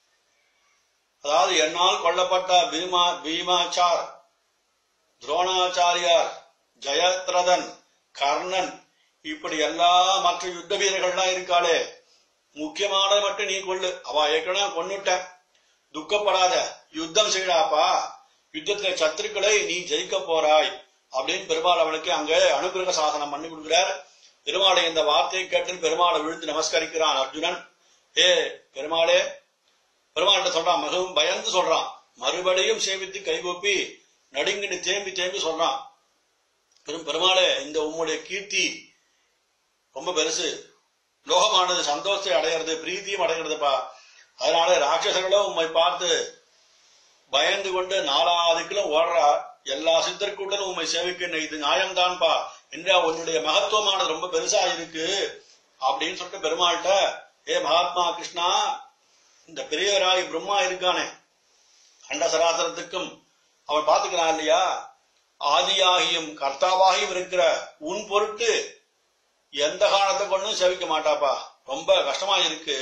அதாவது என்னால் கொல்லப்பட்ட பீமா பீமாச்சார் துரோணாச்சாரியார் ஜெயத்ரதன் கர்ணன் இப்படி எல்லா மற்ற யுத்த வீரர்கள்லாம் இருக்காளே முக்கியமானதை மட்டும் நீ கொள்ளு அவ ஏற்கனவே கொன்னுட்ட துக்கப்படாத யுத்தம் செய்யடாப்பா யுத்தத்துல சத்துருக்களை நீ ஜெயிக்க போறாய் அப்படின்னு பெருமாள் அவனுக்கு அங்க அனுகிரக சாசனம் பண்ணி கொடுக்கிறார் பெருமாளை இந்த வார்த்தையை கேட்டு பெருமாளை விழுந்து நமஸ்கரிக்கிறான் அர்ஜுனன் ஏ பெருமாளே பெருமாள்கிட்ட சொல்றான் மிகவும் பயந்து சொல்றான் மறுபடியும் சேவித்து கைகூப்பி நடுங்கிட்டு தேம்பி தேம்பி சொல்றான் பெரும் பெருமாளே இந்த உம்முடைய கீர்த்தி ரொம்ப பெருசு லோகமானது சந்தோஷத்தை அடையிறது பிரீத்தியும் அடைகிறதுப்பா அதனால ராட்சசர்களும் உம்மை பார்த்து பயந்து கொண்டு நாலாவதுக்கிலும் ஓடுறா எல்லா சித்தர்கூட்டலும் உண்மை சேவிக்க இது நியாயம்தான்பா என்றா உன்னுடைய மகத்துவமானது ரொம்ப பெருசா இருக்கு அப்படின்னு சொல்லிட்டு பெருமாள்கிட்ட ஏ மகாத்மா கிருஷ்ணா இந்த பெரியவராகி பிரம்மா இருக்கானே அண்ட சராசரத்துக்கும் அவன் பாத்துக்கிறான் இல்லையா ஆதியாகியும் கர்த்தாவாகியும் இருக்கிற உன் பொருட்டு எந்த காரணத்தை கொண்டும் சேவிக்க மாட்டாப்பா ரொம்ப கஷ்டமா இருக்கு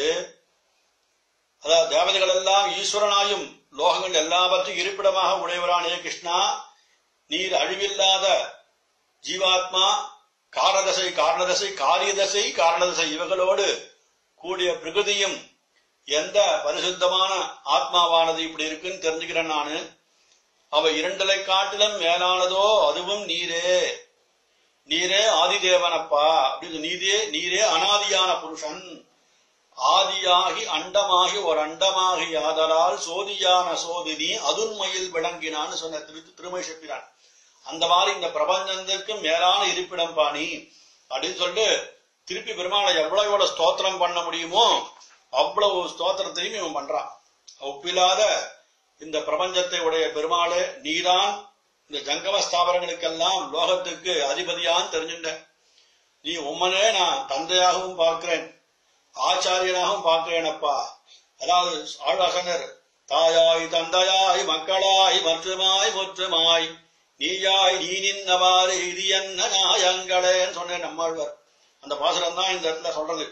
அதாவது தேவதைகள் எல்லாம் ஈஸ்வரனாயும் லோகங்கள் எல்லாவற்றையும் இருப்பிடமாக உடையவரானே கிருஷ்ணா நீர் அழிவில்லாத ஜீவாத்மா காரணதசை காரணதசை காரியதசை காரணதசை இவர்களோடு கூடிய பிரகிருதியும் எந்த பரிசுத்தமான ஆத்மாவானது இப்படி இருக்குன்னு தெரிஞ்சுக்கிறேன் நானு அவ இரண்டலை காட்டிலும் மேலானதோ அதுவும் நீரே நீரே ஆதிதேவனப்பா அப்படின்னு நீரே நீரே அனாதியான புருஷன் ஆதியாகி அண்டமாகி ஒரு அண்டமாகி ஆதலால் சோதியான சோதினி அதுண்மையில் விளங்கினான்னு சொன்ன திரு திருமை செப்பினான் அந்த மாதிரி இந்த பிரபஞ்சத்துக்கும் மேலான இருப்பிடம் பாணி அப்படின்னு சொல்லிட்டு திருப்பி பெருமாளை எவ்வளவு எவ்வளவு ஸ்தோத்திரம் பண்ண முடியுமோ அவ்வளவு ஸ்தோத்திரத்தையும் இவன் பண்றான் ஒப்பில்லாத இந்த பிரபஞ்சத்தை உடைய பெருமாளே நீதான் இந்த ஜங்கம ஸ்தாபனங்களுக்கெல்லாம் லோகத்துக்கு அதிபதியான்னு தெரிஞ்சுட்ட நீ உம்மனே நான் தந்தையாகவும் பார்க்கிறேன் ஆச்சாரியனாகவும் பார்க்கிறேனப்பா அதாவது ஆழ்வாசனர் தாயாய் தந்தையாய் மக்களாய் மற்றுமாய் முற்றுமாய் நீயாய் நீ நின்னவாறு இது என்ன நியாயங்களேன்னு சொன்னேன் நம்மாழ்வார் அந்த பாசுரம் தான் இந்த இடத்துல சொல்றது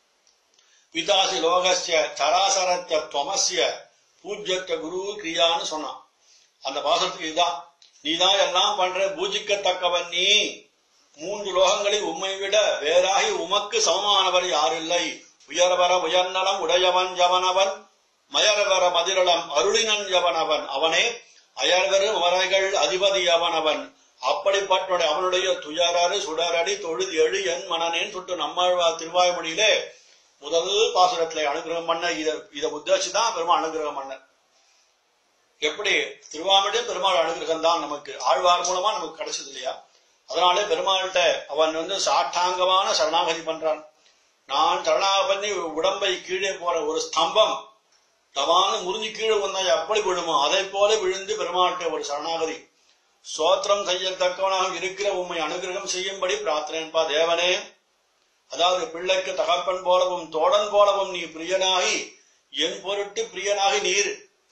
பிதாசி லோகஸ்ய சராசரத்த துவமஸ்ய பூஜ்யத்த குரு கிரியான்னு சொன்னான் அந்த பாசுரத்துக்கு இதுதான் நீதான் எல்லாம் பண்ற பூஜிக்கத்தக்கவன் நீ மூன்று லோகங்களில் உம்மை விட வேறாகி உமக்கு சமமானவர் யாரில்லை உயர்வர உயர்நலம் உடையவன் ஜவனவன் மயர்வர மதிரளம் அருளினன் ஜவனவன் அவனே அயர்வரு மறைகள் அதிபதி அவனவன் அப்படிப்பட்ட அவனுடைய துயரறு சுடரடி தொழுது எழு என் மனனேன்னு சொல்லிட்டு நம்மாழ்வா திருவாய்மொழியிலே முதல் பாசுரத்துல அனுகிரகம் பண்ண இத இத உத்தேசிதான் பெருமாள் அனுகிரகம் பண்ண எப்படி திருவாமடி பெருமாள் அனுகிரகம் தான் நமக்கு ஆழ்வார் மூலமா நமக்கு கிடைச்சது இல்லையா அதனாலே பெருமாள்கிட்ட அவன் வந்து சாட்டாங்கமான சரணாகதி பண்றான் நான் சரணாக பண்ணி உடம்பை கீழே போற ஒரு ஸ்தம்பம் தவான்னு முறிஞ்சு கீழே வந்தா எப்படி விழுமோ அதை போல விழுந்து பெருமாள்கிட்ட ஒரு சரணாகதி சோத்திரம் செய்யத்தக்கவனாக இருக்கிற உண்மை அனுகிரகம் செய்யும்படி பிரார்த்தனைப்பா தேவனே அதாவது பிள்ளைக்கு தகப்பன் போலவும் தோழன் போலவும் நீ பிரியனாகி என் பொருட்டு பிரியனாகி நீர்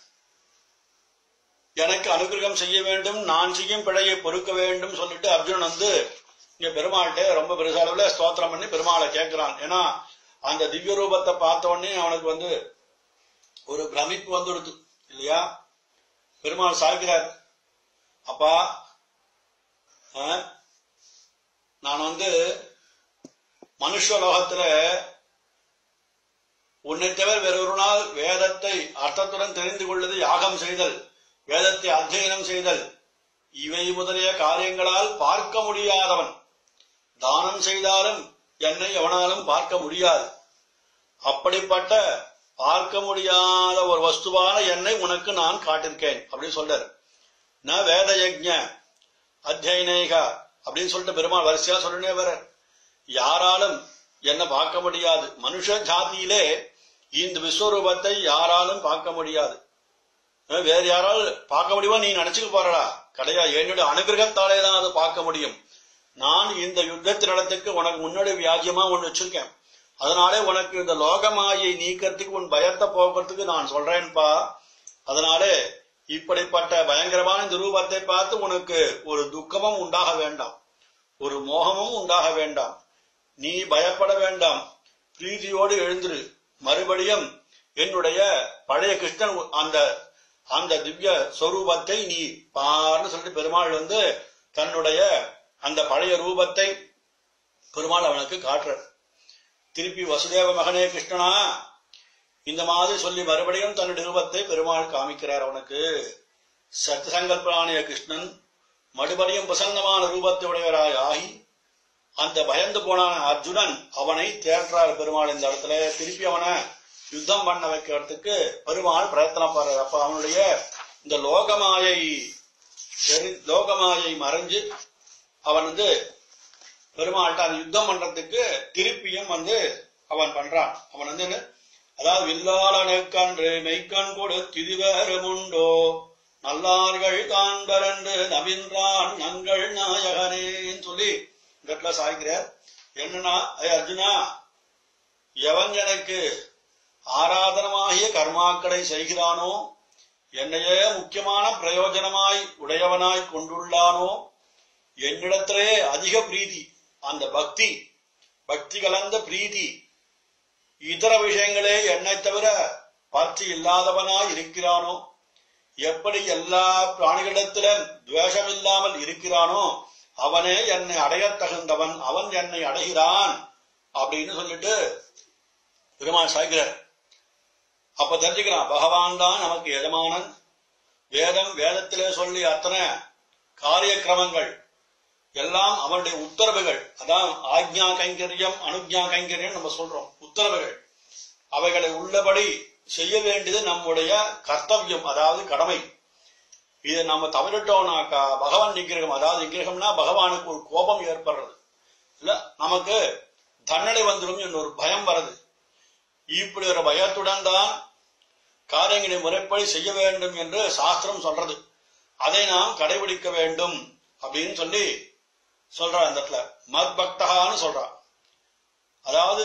எனக்கு அனுகிரகம் செய்ய வேண்டும் நான் செய்யும் பிழையை பொறுக்க வேண்டும் சொல்லிட்டு அர்ஜுனன் வந்து இங்க பெருமாள்கிட்ட ரொம்ப பெருச அளவுல ஸ்தோத்திரம் பண்ணி பெருமாளை கேட்கிறான் ஏன்னா அந்த திவ்ய ரூபத்தை பார்த்த உடனே அவனுக்கு வந்து ஒரு பிரமிப்பு வந்துடுது இல்லையா பெருமாள் சாய்க்கிறார் அப்பா ஆ? நான் வந்து மனுஷ லோகத்துல உன்னை தவிர வேறொரு நாள் வேதத்தை அர்த்தத்துடன் தெரிந்து கொள்வது யாகம் செய்தல் வேதத்தை அத்தியனம் செய்தல் இவை முதலிய காரியங்களால் பார்க்க முடியாதவன் தானம் செய்தாலும் என்னை எவனாலும் பார்க்க முடியாது அப்படிப்பட்ட பார்க்க முடியாத ஒரு வஸ்துவான என்னை உனக்கு நான் காட்டிருக்கேன் அப்படின்னு சொல்றாரு ந வேத யஜ்ஞ அத்தியனேகா அப்படின்னு சொல்லிட்டு பெருமாள் வரிசையா சொல்லுனே வர யாராலும் என்ன பார்க்க முடியாது மனுஷ ஜாதியிலே இந்த விஸ்வரூபத்தை யாராலும் பார்க்க முடியாது அஹ் வேற யாராலும் பார்க்க முடியுமா நீ நினைச்சுக்க போறடா கிடையாது என்னுடைய அனுகிரகத்தாலே தான் அதை பார்க்க முடியும் நான் இந்த யுத்தத்தினிடத்துக்கு உனக்கு முன்னாடி வியாஜியமா ஒண்ணு வச்சிருக்கேன் அதனாலே உனக்கு இந்த லோகமாயை நீக்கிறதுக்கு உன் பயத்தை போக்குறதுக்கு நான் சொல்றேன்ப்பா அதனாலே இப்படிப்பட்ட பயங்கரமான இந்த ரூபத்தை பார்த்து உனக்கு ஒரு துக்கமும் உண்டாக வேண்டாம் ஒரு மோகமும் உண்டாக வேண்டாம் நீ பயப்பட வேண்டாம் பிரீதியோடு எழுந்திரு மறுபடியும் என்னுடைய பழைய கிருஷ்ணன் அந்த அந்த திவ்ய சொரூபத்தை நீ பாருன்னு சொல்லிட்டு பெருமாள் வந்து தன்னுடைய அந்த பழைய ரூபத்தை பெருமாள் அவனுக்கு காட்டுறார் திருப்பி வசுதேவ மகனே கிருஷ்ணனா இந்த மாதிரி சொல்லி மறுபடியும் தன்னுடைய ரூபத்தை பெருமாள் காமிக்கிறார் அவனுக்கு சத்சங்கல்பனானிய கிருஷ்ணன் மறுபடியும் பிரசன்னமான ரூபத்தை உடையவராய் ஆகி அந்த பயந்து போனான அர்ஜுனன் அவனை தேற்றார் பெருமாள் இந்த இடத்துல திருப்பி அவனை யுத்தம் பண்ண வைக்கிறதுக்கு பெருமாள் பிரயத்தனம் பண்றார் அப்ப அவனுடைய இந்த லோகமாயை தெரி- லோகமாயை மறைஞ்சு அவன் வந்து பெருமாள்கிட்ட அந்த யுத்தம் பண்றதுக்கு திருப்பியும் வந்து அவன் பண்றான் அவன் வந்து என்ன? அதாவது வில்லாளனுக்கன்று மெய்க்கண் கொடு திதிவேறுமுண்டோ நல்லார்கள் காண்பரன்று நவின்றான் நங்கள் நாயகனேன்னு சொல்லி இந்த இடத்துல சாய்க்கிறார் என்னன்னா ஐ அர்ஜுனா எவன் எனக்கு ஆராதனமாகிய கர்மாக்களை செய்கிறானோ என்னையே முக்கியமான பிரயோஜனமாய் உடையவனாய் கொண்டுள்ளானோ என்னிடத்திலே அதிக பிரீதி அந்த பக்தி பக்தி கலந்த பிரீதி இதர விஷயங்களே என்னை தவிர பற்றி இல்லாதவனாய் இருக்கிறானோ எப்படி எல்லா பிராணிகளிடத்திலும் துவேஷம் இல்லாமல் இருக்கிறானோ அவனே என்னை அடையத் தகுந்தவன் அவன் என்னை அடைகிறான் அப்படின்னு சொல்லிட்டு பெருமாள் சாய்கிறார் அப்ப தெரிஞ்சுக்கிறான் பகவான் தான் நமக்கு எஜமானன் வேதம் வேதத்திலே சொல்லி அத்தனை காரிய கிரமங்கள் எல்லாம் அவனுடைய உத்தரவுகள் அதான் ஆக்ஞா கைங்கரியம் அனுஜ்ஞா கைங்கரியம் நம்ம சொல்றோம் உத்தரவுகள் அவைகளை உள்ளபடி செய்ய வேண்டியது நம்முடைய கர்த்தவியம் அதாவது கடமை இதை நம்ம தவறிட்டோம்னாக்கா பகவான் நிகிரகம் அதாவது நிகிரகம்னா பகவானுக்கு ஒரு கோபம் ஏற்படுறது இல்ல நமக்கு தண்டனை வந்துடும் என்ற ஒரு பயம் வருது இப்படி ஒரு பயத்துடன் தான் காரியங்களை முறைப்படி செய்ய வேண்டும் என்று சாஸ்திரம் சொல்றது அதை நாம் கடைபிடிக்க வேண்டும் அப்படின்னு சொல்லி சொல்றா இந்த இடத்துல மத் பக்தகான்னு சொல்றா அதாவது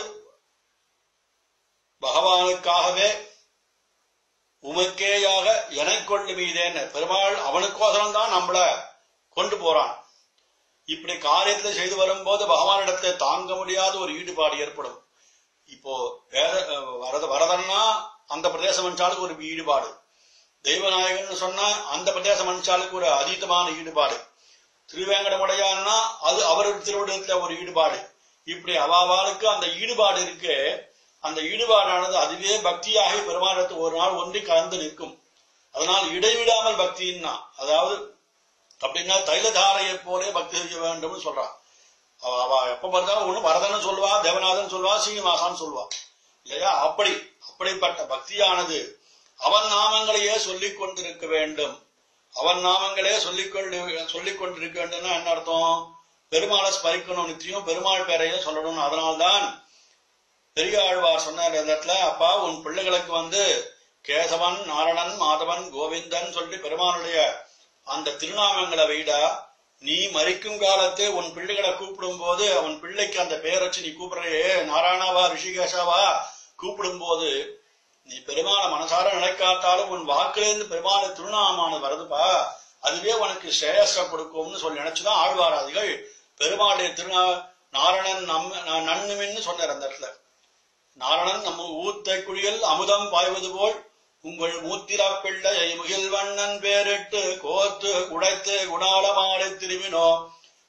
பகவானுக்காகவே உமக்கேயாக எனக்கொண்டு மீதேன்னு பெருமாள் அவனுக்கோசரம் தான் நம்மள கொண்டு போறான் இப்படி காரியத்தை செய்து வரும்போது பகவானிடத்தை தாங்க முடியாத ஒரு ஈடுபாடு ஏற்படும் இப்போ வேத அஹ், வரத வரதன்னா அந்த பிரதேச மனுஷாளுக்கு ஒரு ஈடுபாடு தெய்வநாயகன் சொன்னா அந்த பிரதேச மனுஷாளுக்கு ஒரு அதீதமான ஈடுபாடு திருவேங்கடமுடையான்னா அது அவரது திருவிடத்துல ஒரு ஈடுபாடு இப்படி அவாவாளுக்கு அந்த ஈடுபாடு இருக்கு அந்த ஈடுபாடானது அதுவே பக்தியாகி பெருமானத்து ஒரு நாள் ஒன்றி கலந்து நிற்கும் அதனால் இடைவிடாமல் பக்தின்னா அதாவது அப்படின்னா தைலதாரையை போலே பக்தி செய்ய வேண்டும்னு சொல்றான் அவ அவ எப்ப பார்த்தாலும் ஒண்ணு வரதன்னு சொல்லுவா தேவநாதன் சொல்லுவா சீனிவாசான்னு சொல்லுவா இல்லையா அப்படி அப்படிப்பட்ட பக்தியானது அவன் நாமங்களையே சொல்லிக் கொண்டிருக்க வேண்டும் அவன் நாமங்களே சொல்லிக் கொண்டு சொல்லிக் கொண்டிருக்க வேண்டும்னா என்ன அர்த்தம் பெருமாளை ஸ்மரிக்கணும் நித்தியம் பெருமாள் பேரையே சொல்லணும் அதனால்தான் பெரியாழ்வார் சொன்னார் இந்த இடத்துல அப்பா உன் பிள்ளைகளுக்கு வந்து கேசவன் நாரணன் மாதவன் கோவிந்தன் சொல்லி பெருமானுடைய அந்த திருநாமங்களை வைடா நீ மறிக்கும் காலத்தே உன் பிள்ளைகளை கூப்பிடும் போது அவன் பிள்ளைக்கு அந்த பெயர் வச்சு நீ கூப்பிடுறையே நாராயணாவா ரிஷிகேஷாவா கூப்பிடும் போது நீ பெருமான மனசார நினைக்காட்டாலும் உன் வாக்கிலிருந்து பெருமான திருநாமானது வருதுப்பா அதுவே உனக்கு ஸ்ரேயஸ கொடுக்கும்னு சொல்லி நினைச்சுதான் ஆழ்வாராதிகள் பெருமாளுடைய திருநா நாரணன் நம் நன்னுமின்னு சொன்னார் அந்த இடத்துல நாரணன் நம்ம ஊத்தை குழியில் அமுதம் பாய்வது போல் உங்கள் மூத்திரா பிள்ளை முகில் வண்ணன் பேரிட்டு கோத்து உடைத்து குணாலமாலை திரும்பினோ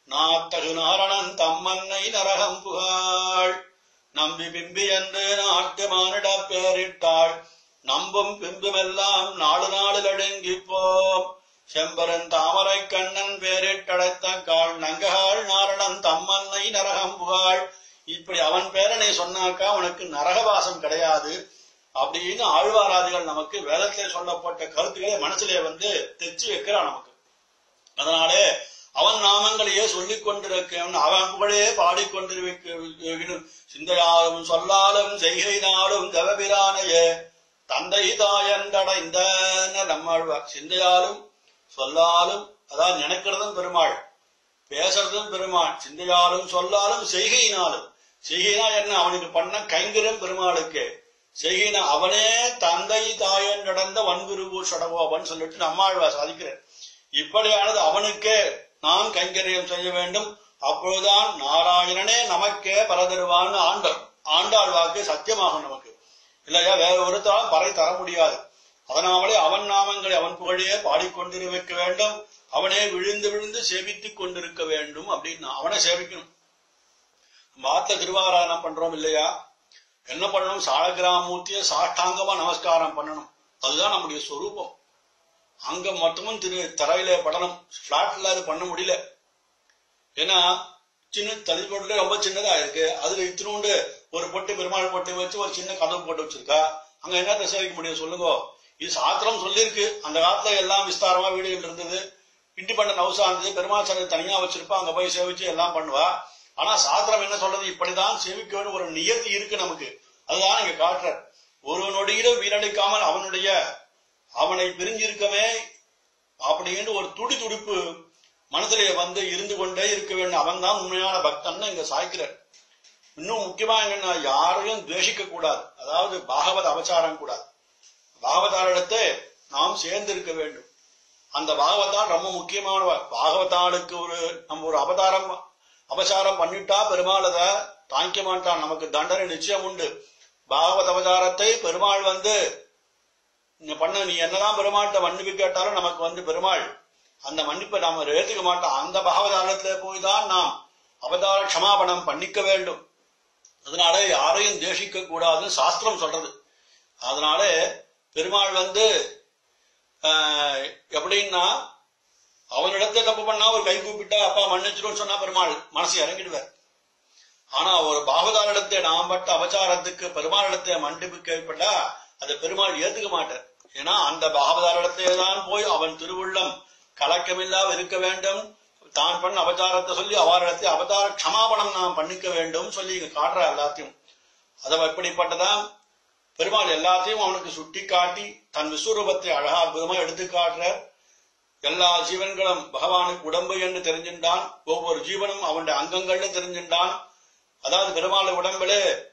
நாத்தகு நாரணன் தம்மன்னை நரகம் புகாள் நம்பி பிம்பி என்று நாட்டு மானிட பேரிட்டாள் நம்பும் பிம்புமெல்லாம் நாலு நாளில் அடங்கிப் போம் செம்பரன் தாமரை கண்ணன் பேரிட்டடைத்த கால் நங்ககாள் நாரணன் தம்மன்னை நரகம் புகாள் இப்படி அவன் பேரனை சொன்னாக்கா உனக்கு நரகவாசம் கிடையாது அப்படின்னு ஆழ்வாராதிகள் நமக்கு வேதத்திலே சொல்லப்பட்ட கருத்துக்களை மனசுல வந்து தெச்சு வைக்கிறான் நமக்கு அதனாலே அவன் நாமங்களையே சொல்லிக் கொண்டிருக்க அவன் புகழே பாடிக்கொண்டிருக்க சிந்தையாலும் சொல்லாலும் செய்கையினாலும் தவபிரானையே தந்தை தாயந்தடைந்த நம்மாழ்வார் சிந்தையாலும் சொல்லாலும் அதாவது நினைக்கிறதும் பெருமாள் பேசுறதும் பெருமாள் சிந்தையாலும் சொல்லாலும் செய்கையினாலும் செய்கைனா என்ன அவனுக்கு பண்ண கைங்கரம் பெருமாளுக்கு செய்கைனா அவனே தந்தை தாயன் நடந்த வன்குருவு சடகோபன் சொல்லிட்டு நம்மாழ்வார் சாதிக்கிறார் இப்படியானது அவனுக்கே நாம் கைங்கரியம் செய்ய வேண்டும் அப்பொழுதுதான் நாராயணனே நமக்கே பரதருவான்னு ஆண்டர் ஆண்டாள் வாக்கு சத்தியமாகும் நமக்கு இல்லையா வேற ஒருத்தாலும் பறை தர முடியாது அதனாலே அவன் நாமங்களை அவன் புகழையே பாடிக்கொண்டிருக்க வேண்டும் அவனே விழுந்து விழுந்து சேவித்துக் கொண்டிருக்க வேண்டும் அப்படின்னு அவனை சேவிக்கணும் மாத்த திருவாராயணம் பண்றோம் இல்லையா என்ன பண்ணணும் சாலகிராமூர்த்திய சாஷ்டாங்கமா நமஸ்காரம் பண்ணணும் அதுதான் நம்முடைய சொரூபம் அங்க மட்டுமும் திரு தரையில படணும் பிளாட்ல அது பண்ண முடியல ஏன்னா சின்ன தள்ளிக்கோட்டில ரொம்ப சின்னதா இருக்கு அதுல இத்தினோண்டு ஒரு பொட்டு பெருமாள் பொட்டு வச்சு ஒரு சின்ன கதவு போட்டு வச்சிருக்கா அங்க என்ன சேவிக்க முடியும் சொல்லுங்க இது சாத்திரம் சொல்லியிருக்கு அந்த காலத்துல எல்லாம் விஸ்தாரமா வீடுகள் இருந்தது இண்டிபெண்டன்ட் ஹவுஸா இருந்தது பெருமாள் சந்தை தனியா வச்சிருப்பா அங்க போய் சேவிச்சு எல்லாம் பண்ணுவா ஆனா சாத்திரம் என்ன சொல்றது இப்படிதான் சேவிக்க வேண்டிய ஒரு நியத்தி இருக்கு நமக்கு அதுதான் இங்க காட்டுற ஒரு நொடியிலும் வீணடிக்காமல் அவனுடைய அவனை பிரிஞ்சிருக்கவே அப்படின்னு ஒரு துடி துடிப்பு மனதிலே வந்து இருந்து கொண்டே இருக்க வேண்டும் அவன் தான் உண்மையான பக்தன் இங்க சாய்க்கிறார் இன்னும் முக்கியமா என்னன்னா யாரையும் துவேஷிக்க கூடாது அதாவது பாகவத அபச்சாரம் கூடாது பாகவதாரிடத்தை நாம் சேர்ந்து இருக்க வேண்டும் அந்த பாகவதான் ரொம்ப முக்கியமானவர் பாகவதாளுக்கு ஒரு நம்ம ஒரு அவதாரம் அபசாரம் பண்ணிட்டா பெருமாள் அதை தாங்கிக்க மாட்டான் நமக்கு தண்டனை நிச்சயம் உண்டு பாகவத அவதாரத்தை பெருமாள் வந்து நீ பண்ண நீ என்னதான் பெருமாள்கிட்ட மன்னிப்பு கேட்டாலும் நமக்கு வந்து பெருமாள் அந்த மன்னிப்பை நாம ஏத்துக்க மாட்டோம் அந்த பாகவதாரத்துல போய் தான் நாம் அவதார க்ஷமாபணம் பண்ணிக்க வேண்டும் அதனால யாரையும் தேசிக்க கூடாதுன்னு சாஸ்திரம் சொல்றது அதனால பெருமாள் வந்து ஆஹ், எப்படின்னா அவனிடத்தை தப்பு பண்ணா ஒரு கை கூப்பிட்டா அப்பா மன்னிச்சிடும் சொன்னா பெருமாள் மனசு இறங்கிடுவார் ஆனா ஒரு பாகவதாரிடத்தை நாம் பட்ட அபச்சாரத்துக்கு பெருமாளிடத்தை மன்னிப்பு கேட்பட்டா அதை பெருமாள் ஏத்துக்க மாட்டார் ஏன்னா அந்த பாகவதாரிடத்தை தான் போய் அவன் திருவுள்ளம் கலக்கமில்லா இருக்க வேண்டும் தான் பண்ண அபச்சாரத்தை சொல்லி அவரிடத்தை அவதார க்ஷமாபணம் நாம் பண்ணிக்க வேண்டும் சொல்லி இங்க காட்டுற எல்லாத்தையும் அதை எப்படிப்பட்டதான் பெருமாள் எல்லாத்தையும் அவனுக்கு சுட்டி காட்டி தன் விஸ்வரூபத்தை அழகா அற்புதமா எடுத்து காட்டுற எல்லா ஜீவன்களும் பகவானுக்கு உடம்பு என்று தெரிஞ்சின்றான் ஒவ்வொரு ஜீவனும் அவனுடைய அங்கங்கள்னு தெரிஞ்சின்றான் அதாவது பெருமாள் உடம்புல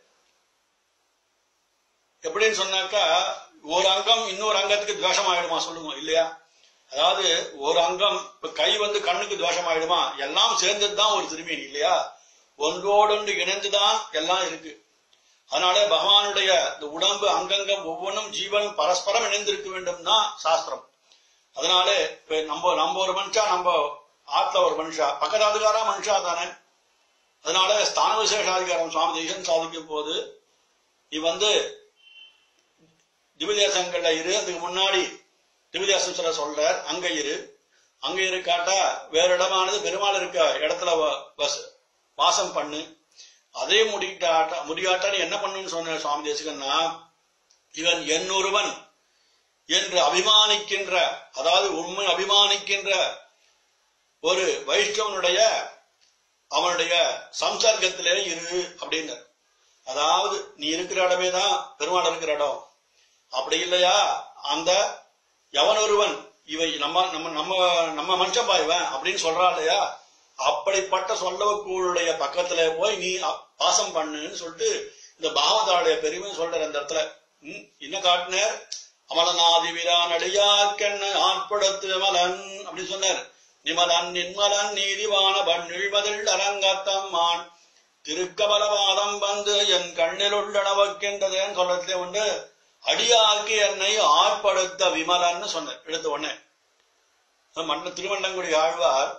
எப்படின்னு சொன்னாக்கா ஒரு அங்கம் இன்னொரு அங்கத்துக்கு துவேஷம் ஆயிடுமா சொல்லுங்க இல்லையா அதாவது ஒரு அங்கம் இப்ப கை வந்து கண்ணுக்கு துவேஷம் ஆயிடுமா எல்லாம் சேர்ந்ததுதான் ஒரு திருமீன் இல்லையா ஒன்றோடொன்று இணைந்துதான் எல்லாம் இருக்கு அதனால பகவானுடைய இந்த உடம்பு அங்கங்கம் ஒவ்வொன்றும் ஜீவனும் பரஸ்பரம் இணைந்திருக்க வேண்டும்னா சாஸ்திரம் அதனால இப்ப நம்ம நம்ம ஒரு மனுஷா நம்ம ஆத்ல ஒரு மனுஷா பக்கத்தாதுகாரா மனுஷா தானே அதனால ஸ்தான விசேஷாதிகாரம் சுவாமி தேசன் சாதிக்கும் போது நீ வந்து திவ்யதேசங்கள்ல இரு அதுக்கு முன்னாடி திவ்யதேசம் சொல்ல சொல்றார் அங்க இரு அங்க இரு காட்டா வேற இடமானது பெருமாள் இருக்க இடத்துல வ- வச- வாசம் பண்ணு அதே முடிக்காட்டா முடியாட்டா நீ என்ன பண்ணுன்னு சொன்ன சுவாமி தேசிகன்னா இவன் என்னொருவன் என்று அபிமானிக்கின்ற அதாவது உண்மை அபிமானிக்கின்ற ஒரு வைஷ்ணவனுடைய அவனுடைய சம்சர்க்கத்திலே இரு அப்படின்னார் அதாவது நீ இருக்கிற இடமே தான் பெருமாள் இருக்கிற இடம் அப்படி இல்லையா அந்த எவன் ஒருவன் இவை நம்ம நம்ம நம்ம நம்ம மனுஷன் பாய்வன் அப்படின்னு சொல்றா இல்லையா அப்படிப்பட்ட சொல்லவக்கூடைய பக்கத்துல போய் நீ அ- வாசம் பண்ணுன்னு சொல்லிட்டு இந்த பாகவதாளுடைய பெருமை சொல்ற அந்த இடத்துல ம், என்ன காட்டினார் அமலநாதி வீரான் அடியார்கண்ண ஆட்படுத்து மலன் அப்படின்னு சொன்னார் நிமலன் நின்மலன் நீதிவான பன்னிழ்மதில் அரங்கத்தம்மான் திருக்கபலவாதம் வந்து என் கண்ணில் உள்ளனவக்கின்றதேன்னு சொல்றதுல உண்டு அடியார்க்கு என்னை ஆட்படுத்த விமலன்னு சொன்னார் எடுத்த உடனே மன்ன திருவண்ணங்குடி ஆழ்வார்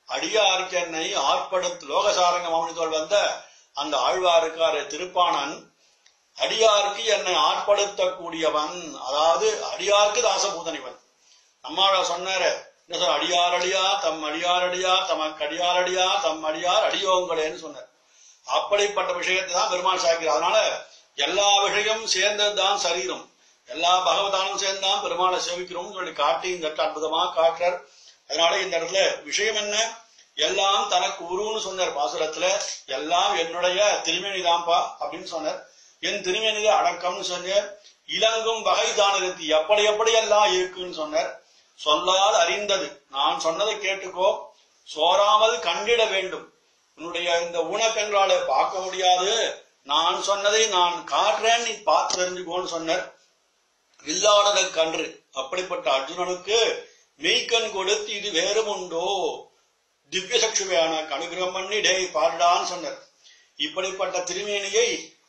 அடியாருக்கு என்னை ஆட்படுத்து லோகசாரங்க மாமனித்தோல் வந்த அந்த ஆழ்வாருக்காரு திருப்பாணன் அடியாருக்கு என்னை ஆட்படுத்தக்கூடியவன் அதாவது அடியாருக்கு தாசபூதனிவன் நம்மாழ சொன்னாரு என்ன சொல்ற அடியார் அடியா தம் அடியார் அடியா தமக்கு அடியார் அடியா தம் அடியார் அடியோங்களேன்னு சொன்னார் அப்படிப்பட்ட விஷயத்தை தான் பெருமாள் சாய்க்கிறார் அதனால எல்லா விஷயமும் சேர்ந்ததுதான் சரீரம் எல்லா பகவதானும் சேர்ந்தான் பெருமாளை சேவிக்கிறோம் சொல்லி காட்டி இந்த இடத்துல அற்புதமா காட்டுறார் அதனால இந்த இடத்துல விஷயம் என்ன எல்லாம் தனக்கு உருன்னு சொன்னார் பாசுரத்துல எல்லாம் என்னுடைய திருமேனிதான்பா அப்படின்னு சொன்னார் என் திருமேனித அடக்கம்னு சொன்னார் இலங்கும் வகை தானிருத்தி எப்படி எப்படி எல்லாம் இருக்குன்னு சொன்னார் சொல்லால் அறிந்தது நான் சொன்னதை கேட்டுக்கோ சோராமல் கண்டிட வேண்டும் உன்னுடைய இந்த ஊனக்கண்களால பார்க்க முடியாது நான் சொன்னதை நான் காட்டுறேன் நீ பார்த்து தெரிஞ்சுக்கோன்னு சொன்னார் இல்லாததை கன்று அப்படிப்பட்ட அர்ஜுனனுக்கு மெய்க்கண் கொடுத்து இது வேறும் உண்டோ திவ்ய சக்ஷுவையான அனுகிரகம் பண்ணி டேய் பாருடான்னு சொன்னார் இப்படிப்பட்ட திருமேனியை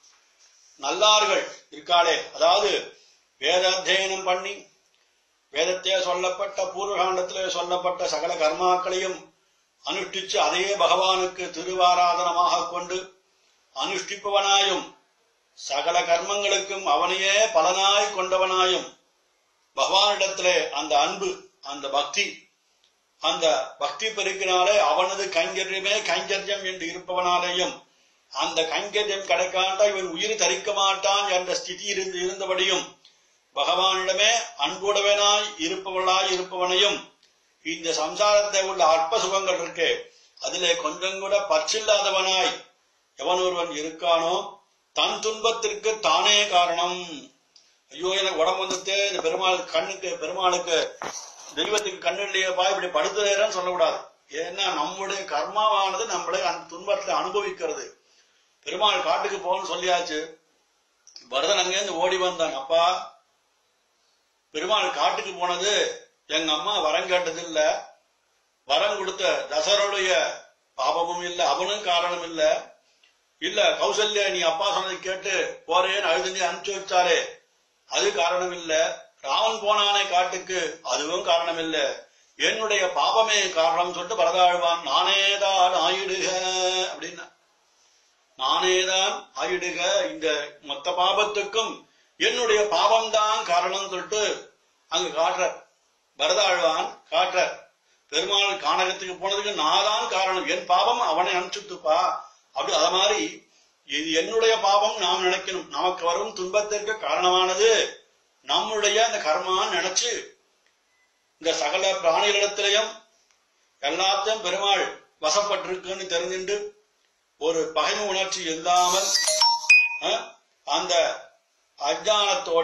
நல்லார்கள் இருக்காளே அதாவது வேத அத்தியனம் பண்ணி வேதத்திலே சொல்லப்பட்ட பூர்வகாண்டத்திலே சொல்லப்பட்ட சகல கர்மாக்களையும் அனுஷ்டிச்சு அதே பகவானுக்கு திருவாராதனமாக கொண்டு அனுஷ்டிப்பவனாயும் சகல கர்மங்களுக்கும் அவனையே பலனாய் கொண்டவனாயும் பகவானிடத்திலே அந்த அன்பு அந்த பக்தி அந்த பக்தி பெருக்கினாலே அவனது கைங்கரியமே கைங்கரியம் என்று இருப்பவனாலேயும் அந்த கைங்கரியம் கிடைக்காண்டா இவன் உயிர் தரிக்க மாட்டான் என்ற ஸ்திதி இருந்து இருந்தபடியும் பகவானிடமே அன்புடவனாய் இருப்பவளாய் இருப்பவனையும் இந்த சம்சாரத்தை உள்ள அற்ப சுகங்கள் இருக்கு அதிலே கொஞ்சம் கூட பற்றில்லாதவனாய் எவன் ஒருவன் இருக்கானோ தன் துன்பத்திற்கு தானே காரணம் ஐயோ எனக்கு உடம்பு வந்துட்டு இந்த பெருமாள் கண்ணுக்கு பெருமாளுக்கு தெய்வத்துக்கு கண்ணு இல்லையப்பா இப்படி படுத்துறேன்னு சொல்லக்கூடாது ஏன்னா நம்முடைய கர்மாவானது நம்மளை அந்த துன்பத்தை அனுபவிக்கிறது பெருமாள் காட்டுக்கு போகணும்னு சொல்லியாச்சு பரதன் அங்கேருந்து ஓடி வந்தான் அப்பா பெருமாள் காட்டுக்கு போனது எங்க அம்மா வரம் கேட்டது இல்ல வரம் கொடுத்த தசரனுடைய பாபமும் இல்ல அவனும் காரணம் இல்ல இல்ல கௌசல்யா நீ அப்பா சொன்னதை கேட்டு போறேன்னு அழுது நீ அனுப்பிச்சு வச்சாரே அது காரணம் இல்ல ராமன் போனானே காட்டுக்கு அதுவும் காரணம் இல்ல என்னுடைய பாபமே காரணம் சொல்லிட்டு பரதாழ்வான் நானேதான் ஆயிடுக அப்படின்னா நானேதான் ஆயிடுக இந்த மொத்த பாபத்துக்கும் என்னுடைய பாவம்தான் காரணம் சொல்லிட்டு அங்க காட்டுற பரதாழ்வான் காட்டுற பெருமாள் கானகத்துக்கு போனதுக்கு நான் தான் காரணம் என் பாவம் அவனை அனுப்பிச்சுட்டுப்பா அப்படி அத மாதிரி இது என்னுடைய பாவம் நாம் நினைக்கணும் நமக்கு வரும் துன்பத்திற்கு காரணமானது நம்முடைய அந்த கர்மான்னு நினைச்சு இந்த சகல பிராணிகளிடத்திலையும் எல்லாத்தையும் பெருமாள் வசப்பட்டிருக்குன்னு தெரிஞ்சுண்டு ஒரு பகைமை உணர்ச்சி இல்லாமல் அஹ், அந்த அஜானத்தோட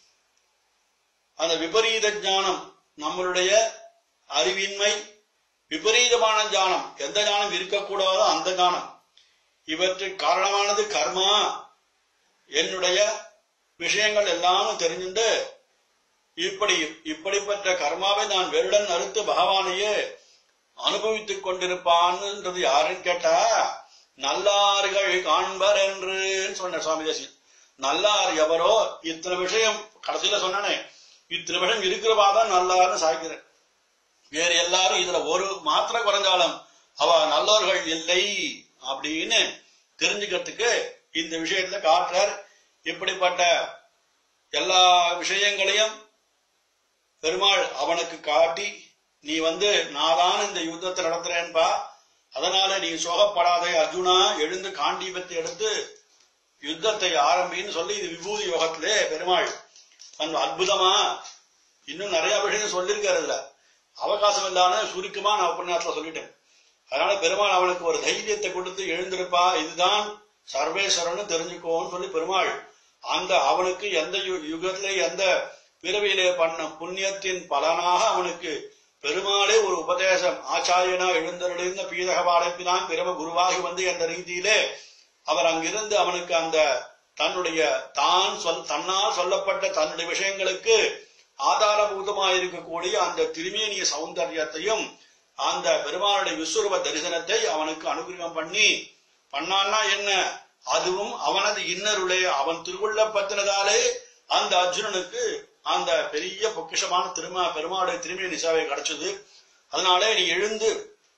அந்த விபரீத ஞானம் நம்மளுடைய அறிவின்மை விபரீதமான ஞானம் எந்த ஞானம் இருக்கக்கூடாதோ அந்த ஞானம் இவற்றுக்கு காரணமானது கர்மா என்னுடைய விஷயங்கள் எல்லாமும் தெரிஞ்சுண்டு இப்படி இப்படிப்பட்ட கர்மாவை நான் வெருடன் அறுத்து பகவானையே அனுபவித்துக் கொண்டிருப்பான்ன்றது யாருன்னு கேட்டா நல்லார்கள் காண்பர் என்று சொன்ன சுவாமி தேசியன் நல்லார் எவரோ இத்தனை விஷயம் கடைசியில சொன்னானே இத்தனை விஷயம் இருக்கிறவா தான் நல்லார்னு சாய்க்கிறேன் வேற எல்லாரும் இதுல ஒரு மாத்திரை குறைஞ்சாலும் அவ நல்லவர்கள் இல்லை அப்படின்னு தெரிஞ்சுக்கிறதுக்கு இந்த விஷயத்துல காட்டுறார் இப்படிப்பட்ட எல்லா விஷயங்களையும் பெருமாள் அவனுக்கு காட்டி நீ வந்து நான் தான் இந்த யுத்தத்தை நடத்துறேன்பா அதனால நீ சோகப்படாதே அர்ஜுனா எழுந்து காண்டீபத்தை எடுத்து யுத்தத்தை ஆரம்பின்னு சொல்லி இது விபூதி யோகத்திலே பெருமாள் அந்த அற்புதமா இன்னும் நிறைய விஷயம் சொல்லியிருக்காரு இதுல அவகாசம் இல்லாம சுருக்கமா நான் உபன்யாசத்துல சொல்லிட்டேன் அதனால பெருமாள் அவனுக்கு ஒரு தைரியத்தை கொடுத்து எழுந்திருப்பா இதுதான் சர்வேஸ்வரன் தெரிஞ்சுக்கோன்னு சொல்லி பெருமாள் அந்த அவனுக்கு எந்த யு- யுகத்திலே எந்த பிறவியிலே பண்ண புண்ணியத்தின் பலனாக அவனுக்கு பெருமாளே ஒரு உபதேசம் ஆச்சாரியனா எழுந்தருளிருந்த பீதக பாடப்பினான் பிறவ குருவாகி வந்து என்ற ரீதியிலே அவர் அங்கிருந்து அவனுக்கு அந்த தன்னுடைய தான் சொல் தன்னால் சொல்லப்பட்ட தன்னுடைய விஷயங்களுக்கு ஆதாரபூதமாயிருக்கக்கூடிய அந்த திருமேனிய சௌந்தரியத்தையும் அந்த பெருமானுடைய விஸ்வரூப தரிசனத்தை அவனுக்கு அனுகிரகம் பண்ணி பண்ணான்னா என்ன அதுவும் அவனது இன்னருளே அவன் திருவுள்ள பத்தினதாலே அந்த அர்ஜுனனுக்கு அந்த பெரிய பொக்கிஷமான திருமா பெருமாளுடைய திருமேனி சேவை கிடைச்சது அதனாலே நீ எழுந்து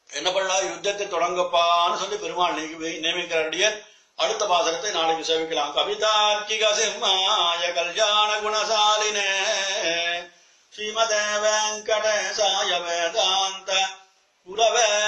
என்ன பண்ணலாம் யுத்தத்தை தொடங்கப்பான்னு சொல்லி பெருமாள் நியமி- நியமிக்கிறார் அடுத்த பாசனத்தை நாளைக்கு சேவிக்கலாம் கவிதார்க்கிக சிம்மாய கல்யாண குணசாலினே ஸ்ரீமதே வெங்கடேசாய வேதாந்த குரவே